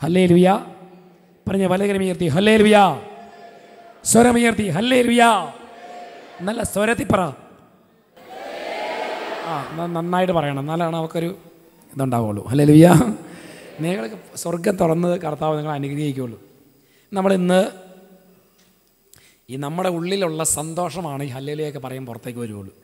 ഹല്ലേ ലുയ പറഞ്ഞ വലകരമുയർത്തി ഹല്ലേ ലുയ സ്വരമുയർത്തി ഹല്ലേ ലുയ നല്ല സ്വരത്തിൽ പറ ആ ന- നന്നായിട്ട് പറയണം എന്നാലാണ് അവൾക്കൊരു ഇതുണ്ടാവുള്ളൂ ഹല്ലേ ലുയ നിങ്ങൾക്ക് സ്വർഗം തുറന്നത് കർത്താവ് നിങ്ങൾ അനുഗ്രഹിക്കുകയുള്ളൂ നമ്മളിന്ന് ഈ നമ്മുടെ ഉള്ളിലുള്ള സന്തോഷമാണ് ഈ ഹല്ലേലിയൊക്കെ പറയും പുറത്തേക്ക് വരുള്ളൂ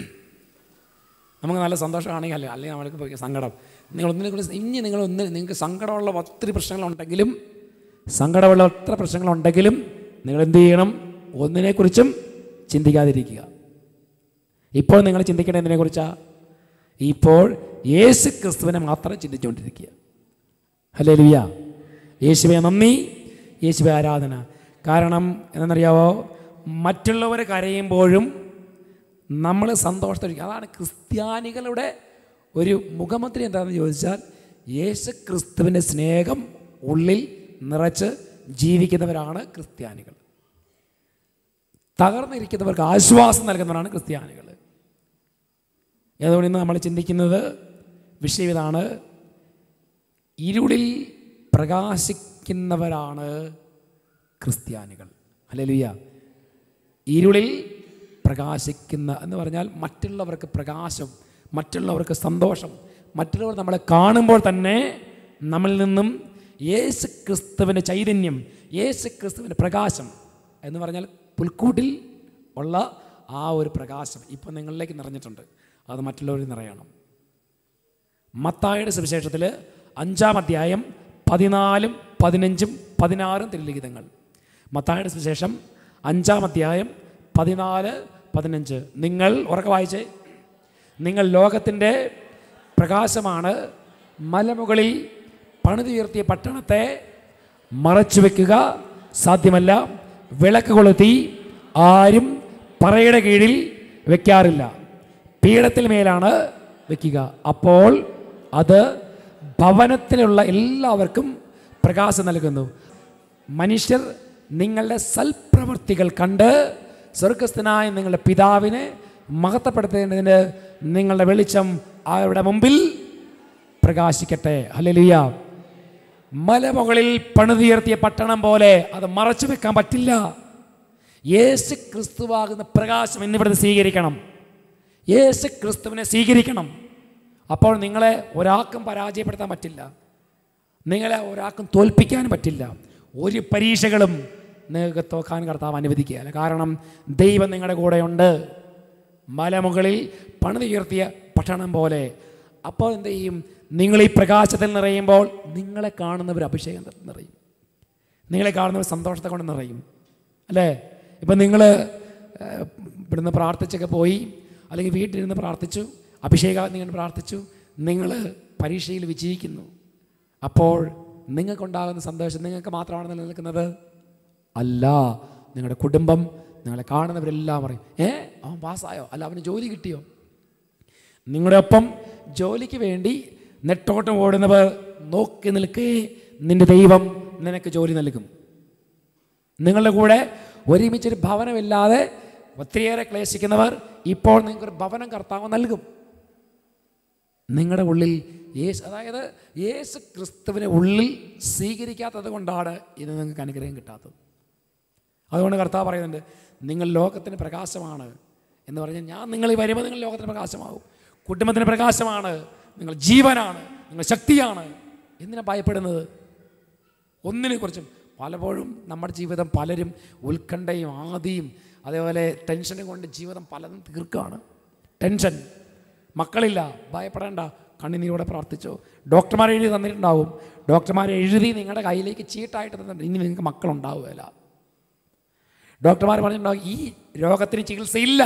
നമുക്ക് നല്ല സന്തോഷമാണെങ്കിൽ അല്ലേ അല്ലെങ്കിൽ നമ്മൾക്ക് ഇപ്പൊ സങ്കടം നിങ്ങൾ ഒന്നിനെ കുറിച്ച് ഇനി നിങ്ങൾ ഒന്ന് നിങ്ങൾക്ക് സങ്കടമുള്ള ഒത്തിരി പ്രശ്നങ്ങളുണ്ടെങ്കിലും സങ്കടമുള്ള ഒത്തിരി പ്രശ്നങ്ങളുണ്ടെങ്കിലും നിങ്ങൾ എന്ത് ചെയ്യണം ഒന്നിനെക്കുറിച്ചും ചിന്തിക്കാതിരിക്കുക ഇപ്പോൾ നിങ്ങൾ ചിന്തിക്കേണ്ട എന്തിനെക്കുറിച്ചാണ് ഇപ്പോൾ യേശു ക്രിസ്തുവിനെ മാത്രം ചിന്തിച്ചുകൊണ്ടിരിക്കുക ഹലേ ലുയ യേശുവെ നന്ദി യേശുവെ ആരാധന കാരണം എന്തെന്നറിയാവോ മറ്റുള്ളവർ കരയുമ്പോഴും നമ്മൾ സന്തോഷത്തോടെ അതാണ് ക്രിസ്ത്യാനികളുടെ ഒരു മുഖമുദ്ര എന്താണെന്ന് ചോദിച്ചാൽ യേശു ക്രിസ്തുവിൻ്റെ സ്നേഹം ഉള്ളിൽ നിറച്ച് ജീവിക്കുന്നവരാണ് ക്രിസ്ത്യാനികൾ തകർന്നിരിക്കുന്നവർക്ക് ആശ്വാസം നൽകുന്നവരാണ് ക്രിസ്ത്യാനികൾ അതുകൊണ്ട് ഇന്ന് നമ്മൾ ചിന്തിക്കുന്നത് വിഷയം ഇതാണ് ഇരുളിൽ പ്രകാശിക്കുന്നവരാണ് ക്രിസ്ത്യാനികൾ അല്ലേലുയ്യ ഇരുളിൽ പ്രകാശിക്കുന്ന എന്ന് പറഞ്ഞാൽ മറ്റുള്ളവർക്ക് പ്രകാശം മറ്റുള്ളവർക്ക് സന്തോഷം മറ്റുള്ളവർ നമ്മളെ കാണുമ്പോൾ തന്നെ നമ്മളിൽ നിന്നും യേശു ക്രിസ്തുവിൻ്റെ ചൈതന്യം യേശു ക്രിസ്തുവിൻ്റെ പ്രകാശം എന്ന് പറഞ്ഞാൽ പുൽക്കൂട്ടിൽ ഉള്ള ആ ഒരു പ്രകാശം ഇപ്പം നിങ്ങളിലേക്ക് നിറഞ്ഞിട്ടുണ്ട് അത് മറ്റുള്ളവരിൽ നിറയണം മത്തായുടെ സുവിശേഷത്തിൽ അഞ്ചാം അധ്യായം പതിനാലും പതിനഞ്ചും പതിനാറും തിരുലിഖിതങ്ങൾ മത്തായുടെ സുവിശേഷം അഞ്ചാം അധ്യായം പതിനാല് പതിനഞ്ച് നിങ്ങൾ ഉറക്കെ വായിച്ചേ നിങ്ങൾ ലോകത്തിൻ്റെ പ്രകാശമാണ് മലമുകളിൽ പണിതുയർത്തിയ പട്ടണത്തെ മറച്ചു വെക്കുക സാധ്യമല്ല വിളക്ക് കൊളുത്തി ആരും പറയുടെ കീഴിൽ വെക്കാറില്ല പീഠത്തിൽ മേലാണ് വെക്കുക അപ്പോൾ അത് ഭവനത്തിലുള്ള എല്ലാവർക്കും പ്രകാശം നൽകുന്നു മനുഷ്യർ നിങ്ങളുടെ സൽപ്രവർത്തികൾ കണ്ട് സ്വർഗസ്ഥനായ നിങ്ങളുടെ പിതാവിനെ മഹത്വപ്പെടുത്തേണ്ടതിന് നിങ്ങളുടെ വെളിച്ചം അവരുടെ മുമ്പിൽ പ്രകാശിക്കട്ടെ ഹല്ലേലൂയ മലമുകളിൽ പണിതുയർത്തിയ പട്ടണം പോലെ അത് മറച്ചു വെക്കാൻ പറ്റില്ല യേശു ക്രിസ്തുവാകുന്ന പ്രകാശം എന്നിവിടുന്ന് സ്വീകരിക്കണം യേശു ക്രിസ്തുവിനെ സ്വീകരിക്കണം അപ്പോൾ നിങ്ങളെ ഒരാൾക്കും പരാജയപ്പെടുത്താൻ പറ്റില്ല നിങ്ങളെ ഒരാൾക്കും തോൽപ്പിക്കാൻ പറ്റില്ല ഒരു പരീക്ഷകളും നിങ്ങൾക്ക് തോക്കാൻ കർത്താവ് അനുവദിക്കുകയില്ല കാരണം ദൈവം നിങ്ങളുടെ കൂടെയുണ്ട് മലമുകളിൽ പണിതുയർത്തിയ പട്ടണം പോലെ അപ്പോൾ എന്ത് ചെയ്യും നിങ്ങൾ ഈ പ്രകാശത്തിൽ നിറയുമ്പോൾ നിങ്ങളെ കാണുന്നവർ അഭിഷേകം നിറയും നിങ്ങളെ കാണുന്നവർ സന്തോഷത്തെ കൊണ്ട് നിറയും അല്ലേ ഇപ്പം നിങ്ങൾ ഇവിടുന്ന് പ്രാർത്ഥിച്ചൊക്കെ പോയി അല്ലെങ്കിൽ വീട്ടിലിരുന്ന് പ്രാർത്ഥിച്ചു അഭിഷേകം നിങ്ങൾ പ്രാർത്ഥിച്ചു നിങ്ങൾ പരീക്ഷയിൽ വിജയിക്കുന്നു അപ്പോൾ നിങ്ങൾക്കുണ്ടാകുന്ന സന്തോഷം നിങ്ങൾക്ക് മാത്രമാണ് നിലനിൽക്കുന്നത് അല്ല നിങ്ങളുടെ കുടുംബം നിങ്ങളെ കാണുന്നവരെല്ലാം പറയും ഏ അവൻ പാസ്സായോ അല്ല അവന് ജോലി കിട്ടിയോ നിങ്ങളുടെ ഒപ്പം ജോലിക്ക് വേണ്ടി നെട്ടോട്ടം ഓടുന്നവർ നോക്കി നിൽക്കേ നിന്റെ ദൈവം നിനക്ക് ജോലി നൽകും നിങ്ങളുടെ കൂടെ ഒരുമിച്ചൊരു ഭവനമില്ലാതെ ഒത്തിരിയേറെ ക്ലേശിക്കുന്നവർ ഇപ്പോൾ നിങ്ങൾക്കൊരു ഭവനം കർത്താവ് നൽകും നിങ്ങളുടെ ഉള്ളിൽ യേശു അതായത് യേശു ക്രിസ്തുവിനെ ഉള്ളിൽ സ്വീകരിക്കാത്തത് കൊണ്ടാണ് ഇത് നിങ്ങൾക്ക് അനുഗ്രഹം കിട്ടാത്തത് അതുകൊണ്ട് കർത്താവ് പറയുന്നുണ്ട് നിങ്ങൾ ലോകത്തിന് പ്രകാശമാണ് എന്ന് പറഞ്ഞാൽ ഞാൻ നിങ്ങൾ ഈ വരുമ്പോൾ നിങ്ങൾ ലോകത്തിന് പ്രകാശമാകും കുടുംബത്തിന് പ്രകാശമാണ് നിങ്ങൾ ജീവനാണ് നിങ്ങൾ ശക്തിയാണ് എന്തിനാ ഭയപ്പെടുന്നത് ഒന്നിനെ കുറിച്ചും പലപ്പോഴും നമ്മുടെ ജീവിതം പലരും ഉത്കണ്ഠയും ആദിയും അതേപോലെ ടെൻഷനും കൊണ്ട് ജീവിതം പലതും തീർക്കുകയാണ് ടെൻഷൻ മക്കളില്ല ഭയപ്പെടേണ്ട കണ്ണിനീരോടെ പ്രാർത്ഥിച്ചോ ഡോക്ടർമാർ എഴുതി തന്നിട്ടുണ്ടാവും ഡോക്ടർമാർ എഴുതി നിങ്ങളുടെ കയ്യിലേക്ക് ചീട്ടായിട്ട് തന്നിട്ടുണ്ട് ഇനി നിങ്ങൾക്ക് മക്കളുണ്ടാവുകയില്ല ഡോക്ടർമാർ പറഞ്ഞിട്ടുണ്ടാവും ഈ രോഗത്തിന് ചികിത്സയില്ല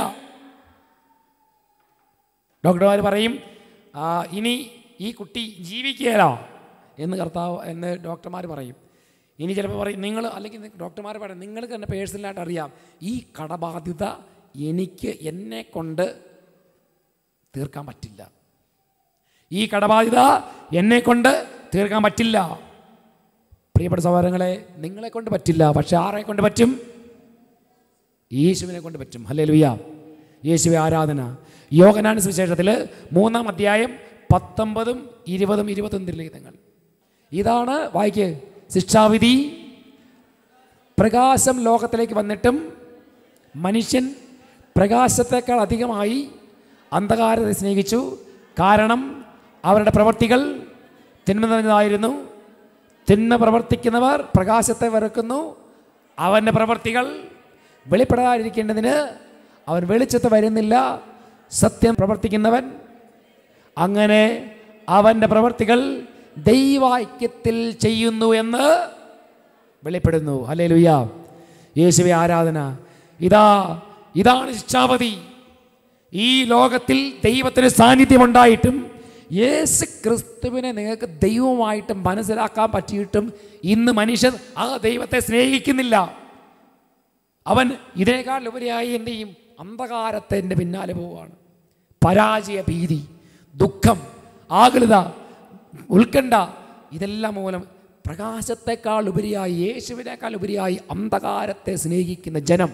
ഡോക്ടർമാർ പറയും "ആ, ഇനി ഈ കുട്ടി ജീവിക്കുകയില്ല എന്ന് കർത്താവ് എന്ന് ഡോക്ടർമാർ പറയും ഇനി ചിലപ്പോൾ പറയും നിങ്ങൾ അല്ലെങ്കിൽ ഡോക്ടർമാർ പറയും നിങ്ങൾക്ക് തന്നെ പേഴ്സണലായിട്ട് അറിയാം ഈ കടബാധ്യത എനിക്ക് എന്നെ കൊണ്ട് തീർക്കാൻ പറ്റില്ല ഈ കടബാധ്യത എന്നെ കൊണ്ട് തീർക്കാൻ പറ്റില്ല പ്രിയപ്പെട്ട സഹോദരങ്ങളെ നിങ്ങളെ കൊണ്ട് പറ്റില്ല പക്ഷെ ആരെ കൊണ്ട് പറ്റും യേശുവിനെ കൊണ്ട് പറ്റും ഹല്ലേ ലുയ്യ യേശുവെ ആരാധന യോഗനാന സുവിശേഷത്തിൽ മൂന്നാം അധ്യായം പത്തൊമ്പതും ഇരുപതും ഇരുപത്തൊന്നും ലിഖിതങ്ങൾ ഇതാണ് വായിക്ക് ശിക്ഷാവിധി പ്രകാശം ലോകത്തിലേക്ക് വന്നിട്ടും മനുഷ്യൻ പ്രകാശത്തേക്കാൾ അധികമായി അന്ധകാരത്തെ സ്നേഹിച്ചു കാരണം അവരുടെ പ്രവർത്തികൾ തിന്മ നിറഞ്ഞതായിരുന്നു തിന്മ പ്രവർത്തിക്കുന്നവർ പ്രകാശത്തെ വെറുക്കുന്നു അവൻ്റെ പ്രവർത്തികൾ വെളിപ്പെടാതിരിക്കേണ്ടതിന് അവൻ വെളിച്ചത്ത് വരുന്നില്ല സത്യം പ്രവർത്തിക്കുന്നവൻ അങ്ങനെ അവൻ്റെ പ്രവർത്തികൾ ദൈവാക്യത്തിൽ ചെയ്യുന്നു എന്ന് വെളിപ്പെടുന്നു അല്ലേ ലുയ്യ യേശുവെ ആരാധന ഇതാ ഇതാണ് ശിക്ഷാപതി ഈ ലോകത്തിൽ ദൈവത്തിന് സാന്നിധ്യമുണ്ടായിട്ടും യേശു ക്രിസ്തുവിനെ നിങ്ങൾക്ക് ദൈവമായിട്ട് മനസ്സിലാക്കാൻ പറ്റിയിട്ടും ഇന്ന് മനുഷ്യൻ ആ ദൈവത്തെ സ്നേഹിക്കുന്നില്ല അവൻ ഇതിനേക്കാൾ ഉപരിയായി എന്ത് ചെയ്യും അന്ധകാരത്തിൻ്റെ പിന്നാലെ പോവുകയാണ് പരാജയ ഭീതി ദുഃഖം ആകുലത ഉത്കണ്ഠ ഇതെല്ലാം മൂലം പ്രകാശത്തെക്കാൾ ഉപരിയായി യേശുവിനേക്കാൾ ഉപരിയായി അന്ധകാരത്തെ സ്നേഹിക്കുന്ന ജനം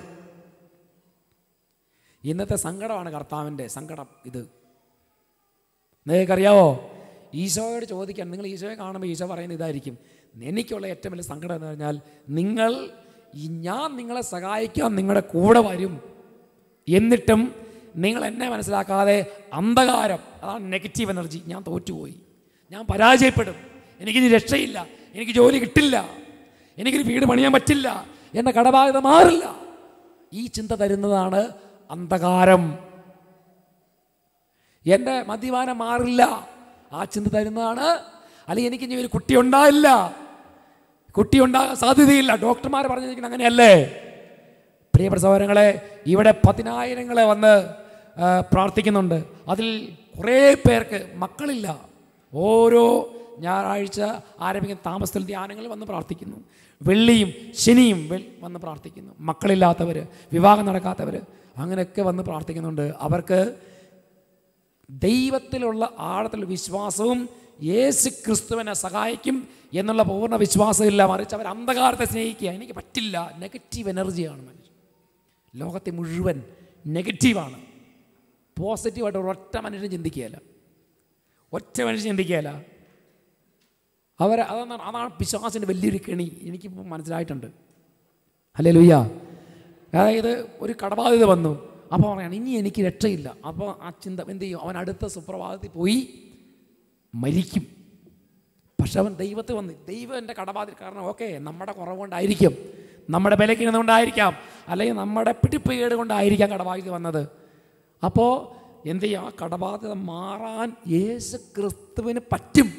ഇന്നത്തെ സങ്കടമാണ് കർത്താവിൻ്റെ സങ്കടം ഇത് നിങ്ങൾക്കറിയാവോ ഈശോയോട് ചോദിക്കാൻ നിങ്ങൾ ഈശോയെ കാണുമ്പോൾ ഈശോ പറയുന്ന ഇതായിരിക്കും എനിക്കുള്ള ഏറ്റവും വലിയ സങ്കടം എന്ന് പറഞ്ഞാൽ നിങ്ങൾ ഈ ഞാൻ നിങ്ങളെ സഹായിക്കാൻ നിങ്ങളുടെ കൂടെ വരും എന്നിട്ടും നിങ്ങൾ എന്നെ മനസ്സിലാക്കാതെ അന്ധകാരം അതാണ് നെഗറ്റീവ് എനർജി ഞാൻ തോറ്റുപോയി ഞാൻ പരാജയപ്പെടും എനിക്കിനി രക്ഷയില്ല എനിക്ക് ജോലി കിട്ടില്ല എനിക്കൊരു വീട് പണിയാൻ പറ്റില്ല എൻ്റെ കടബാധ്യത മാറില്ല ഈ ചിന്ത തരുന്നതാണ് അന്ധകാരം എൻ്റെ മദ്യപാനം മാറില്ല ആ ചിന്ത തരുന്നതാണ് അല്ലെങ്കിൽ എനിക്ക് ഇനി ഒരു കുട്ടി ഉണ്ടാവില്ല കുട്ടി ഉണ്ടാകാൻ സാധ്യതയില്ല ഡോക്ടർമാർ പറഞ്ഞിരിക്കുന്നത് അങ്ങനെയല്ലേ പ്രിയപ്പെട്ട സഹോദരങ്ങളെ ഇവിടെ പതിനായിരങ്ങളെ വന്ന് ആ, പ്രാർത്ഥിക്കുന്നുണ്ട് അതിൽ കുറേ പേർക്ക് മക്കളില്ല ഓരോ ഞായറാഴ്ച ആരംഭിക്കുന്ന താമസത്തിൽ ധ്യാനങ്ങളിൽ വന്ന് പ്രാർത്ഥിക്കുന്നു വെള്ളിയും ശനിയും വെൾ- വന്ന് പ്രാർത്ഥിക്കുന്നു മക്കളില്ലാത്തവർ വിവാഹം നടക്കാത്തവർ അങ്ങനെയൊക്കെ വന്ന് പ്രാർത്ഥിക്കുന്നുണ്ട് അവർക്ക് ദൈവത്തിലുള്ള ആഴത്തിലുള്ള വിശ്വാസവും യേശു ക്രിസ്തുവിനെ സഹായിക്കും എന്നുള്ള പൂർണ്ണ വിശ്വാസമില്ല മറിച്ച് അവർ അന്ധകാരത്തെ സ്നേഹിക്കുക എനിക്ക് പറ്റില്ല നെഗറ്റീവ് എനർജിയാണ് മനുഷ്യൻ ലോകത്തെ മുഴുവൻ നെഗറ്റീവാണ് പോസിറ്റീവായിട്ട് ഒരൊറ്റ മനുഷ്യൻ ചിന്തിക്കുകയല്ല ഒറ്റ മനുഷ്യൻ ചിന്തിക്കുകയല്ല അവർ അതാണ് അതാണ് പിശാസിൻ്റെ വലിയൊരു കെണി എനിക്കിപ്പോൾ മനസ്സിലായിട്ടുണ്ട് അല്ലേ ലുയ്യ അതായത് ഒരു കടബാധ്യത വന്നു അപ്പോൾ പറയാണ് ഇനി എനിക്ക് രക്ഷയില്ല അപ്പോൾ ആ ചിന്ത എന്ത് ചെയ്യും അവൻ അടുത്ത സുപ്രഭാതത്തിൽ പോയി മരിക്കും പക്ഷെ അവൻ ദൈവത്തിൽ വന്ന് ദൈവം എൻ്റെ കടബാധ്യത കാരണം ഓക്കെ നമ്മുടെ കുറവ് കൊണ്ടായിരിക്കും നമ്മുടെ ബലഹീനത കൊണ്ടായിരിക്കാം അല്ലെങ്കിൽ നമ്മുടെ പിടിപ്പുകേട് കൊണ്ടായിരിക്കാം കടബാധ്യത വന്നത് അപ്പോൾ എന്ത് ചെയ്യും ആ കടബാധ്യത മാറാൻ യേശു ക്രിസ്തുവിന് പറ്റും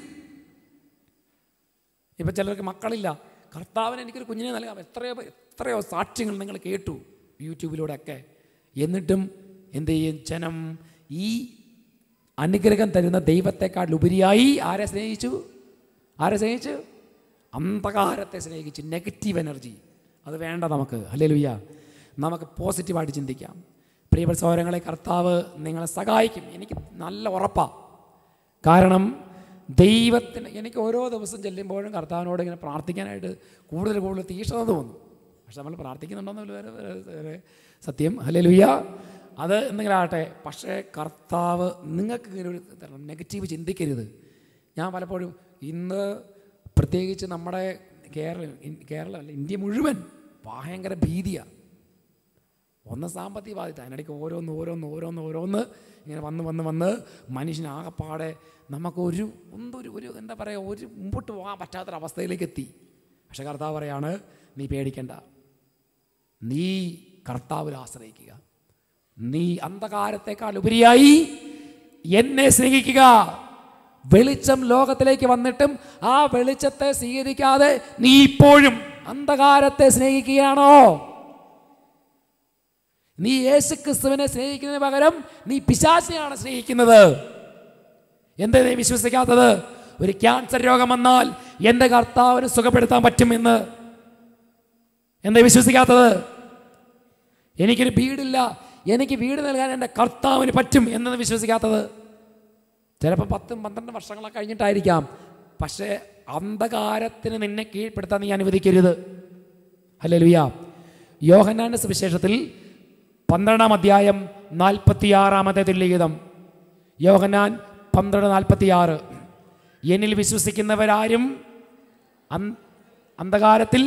ഇപ്പം ചിലർക്ക് മക്കളില്ല കർത്താവിന് എനിക്കൊരു കുഞ്ഞിനെ നൽകാം എത്രയോ എത്രയോ സാക്ഷ്യങ്ങൾ നിങ്ങൾ കേട്ടു യൂട്യൂബിലൂടെയൊക്കെ എന്നിട്ടും എന്ത് ചെയ്യും ജനം ഈ അനുഗ്രഹം തരുന്ന ദൈവത്തെക്കാൾ ഉപരിയായി ആരെ സ്നേഹിച്ചു ആരെ സ്നേഹിച്ചു അന്ധകാരത്തെ സ്നേഹിച്ചു നെഗറ്റീവ് എനർജി അത് വേണ്ട നമുക്ക് അല്ലേ ലുയ്യ നമുക്ക് പോസിറ്റീവായിട്ട് ചിന്തിക്കാം പ്രിയപ്പെട്ട സഹോദരങ്ങളെ കർത്താവ് നിങ്ങളെ സഹായിക്കും എനിക്ക് നല്ല ഉറപ്പാണ് കാരണം ദൈവത്തിന് എനിക്ക് ഓരോ ദിവസം ചെല്ലുമ്പോഴും കർത്താവിനോട് ഇങ്ങനെ പ്രാർത്ഥിക്കാനായിട്ട് കൂടുതൽ കൂടുതൽ തീഷ്ണത തോന്നും പക്ഷെ നമ്മൾ പ്രാർത്ഥിക്കുന്നുണ്ടോന്ന് വേറെ വേറെ- വേറെ സത്യം അല്ലേ ലുയ്യ അത് എന്തെങ്കിലും ആകട്ടെ പക്ഷേ കർത്താവ് നിങ്ങൾക്ക് ഇങ്ങനെ ഒരു തരണം നെഗറ്റീവ് ചിന്തിക്കരുത് ഞാൻ പലപ്പോഴും ഇന്ന് പ്രത്യേകിച്ച് നമ്മുടെ കേരളം ഇൻ- കേരളം അല്ല ഇന്ത്യ മുഴുവൻ ഭയങ്കര ഭീതിയാണ് ഒന്ന് സാമ്പത്തിക ബാധ്യത അതിനിടയ്ക്ക് ഓരോന്ന് ഓരോന്ന് ഓരോന്ന് ഓരോന്ന് ഇങ്ങനെ വന്ന് വന്ന് വന്ന് മനുഷ്യനാകപ്പാടെ നമുക്കൊരു ഒന്നൊരു ഒരു എന്താ പറയുക ഒരു മുമ്പോട്ട് പോകാൻ പറ്റാത്തൊരവസ്ഥയിലേക്ക് എത്തി പക്ഷെ കർത്താവ് പറയാണ് നീ പേടിക്കണ്ട നീ കർത്താവിൽ ആശ്രയിക്കുക നീ അന്ധകാരത്തെക്കാൾ ഉപരിയായി എന്നെ സ്നേഹിക്കുക വെളിച്ചം ലോകത്തിലേക്ക് വന്നിട്ടും ആ വെളിച്ചത്തെ സ്വീകരിക്കാതെ നീ ഇപ്പോഴും അന്ധകാരത്തെ സ്നേഹിക്കുകയാണോ നീ യേശു ക്രിസ്തുവിനെ സ്നേഹിക്കുന്നതിന് പകരം നീ പിശാചിനെയാണ് സ്നേഹിക്കുന്നത് എന്താ നീ വിശ്വസിക്കാത്തത് ഒരു ക്യാൻസർ രോഗം വന്നാൽ എൻ്റെ കർത്താവിന് സുഖപ്പെടുത്താൻ പറ്റുമെന്ന് എന്താ വിശ്വസിക്കാത്തത് എനിക്കൊരു വീടില്ല എനിക്ക് വീട് നൽകാൻ എൻ്റെ കർത്താവിന് പറ്റും എന്നത് വിശ്വസിക്കാത്തത് ചിലപ്പോൾ പത്തും പന്ത്രണ്ട് വർഷങ്ങളൊക്കെ കഴിഞ്ഞിട്ടായിരിക്കാം പക്ഷേ അന്ധകാരത്തിന് നിന്നെ കീഴ്പ്പെടുത്താൻ നീ അനുവദിക്കരുത് അല്ലേ ലുയ്യ യോഹന്നാൻ്റെ സുവിശേഷത്തിൽ പന്ത്രണ്ടാം അധ്യായം നാൽപ്പത്തിയാറാമത്തെ തുല്യഗീതം യോഹന്നാൻ പന്ത്രണ്ട് നാൽപ്പത്തിയാറ് എന്നിൽ വിശ്വസിക്കുന്നവരാരും അൻ- അന്ധകാരത്തിൽ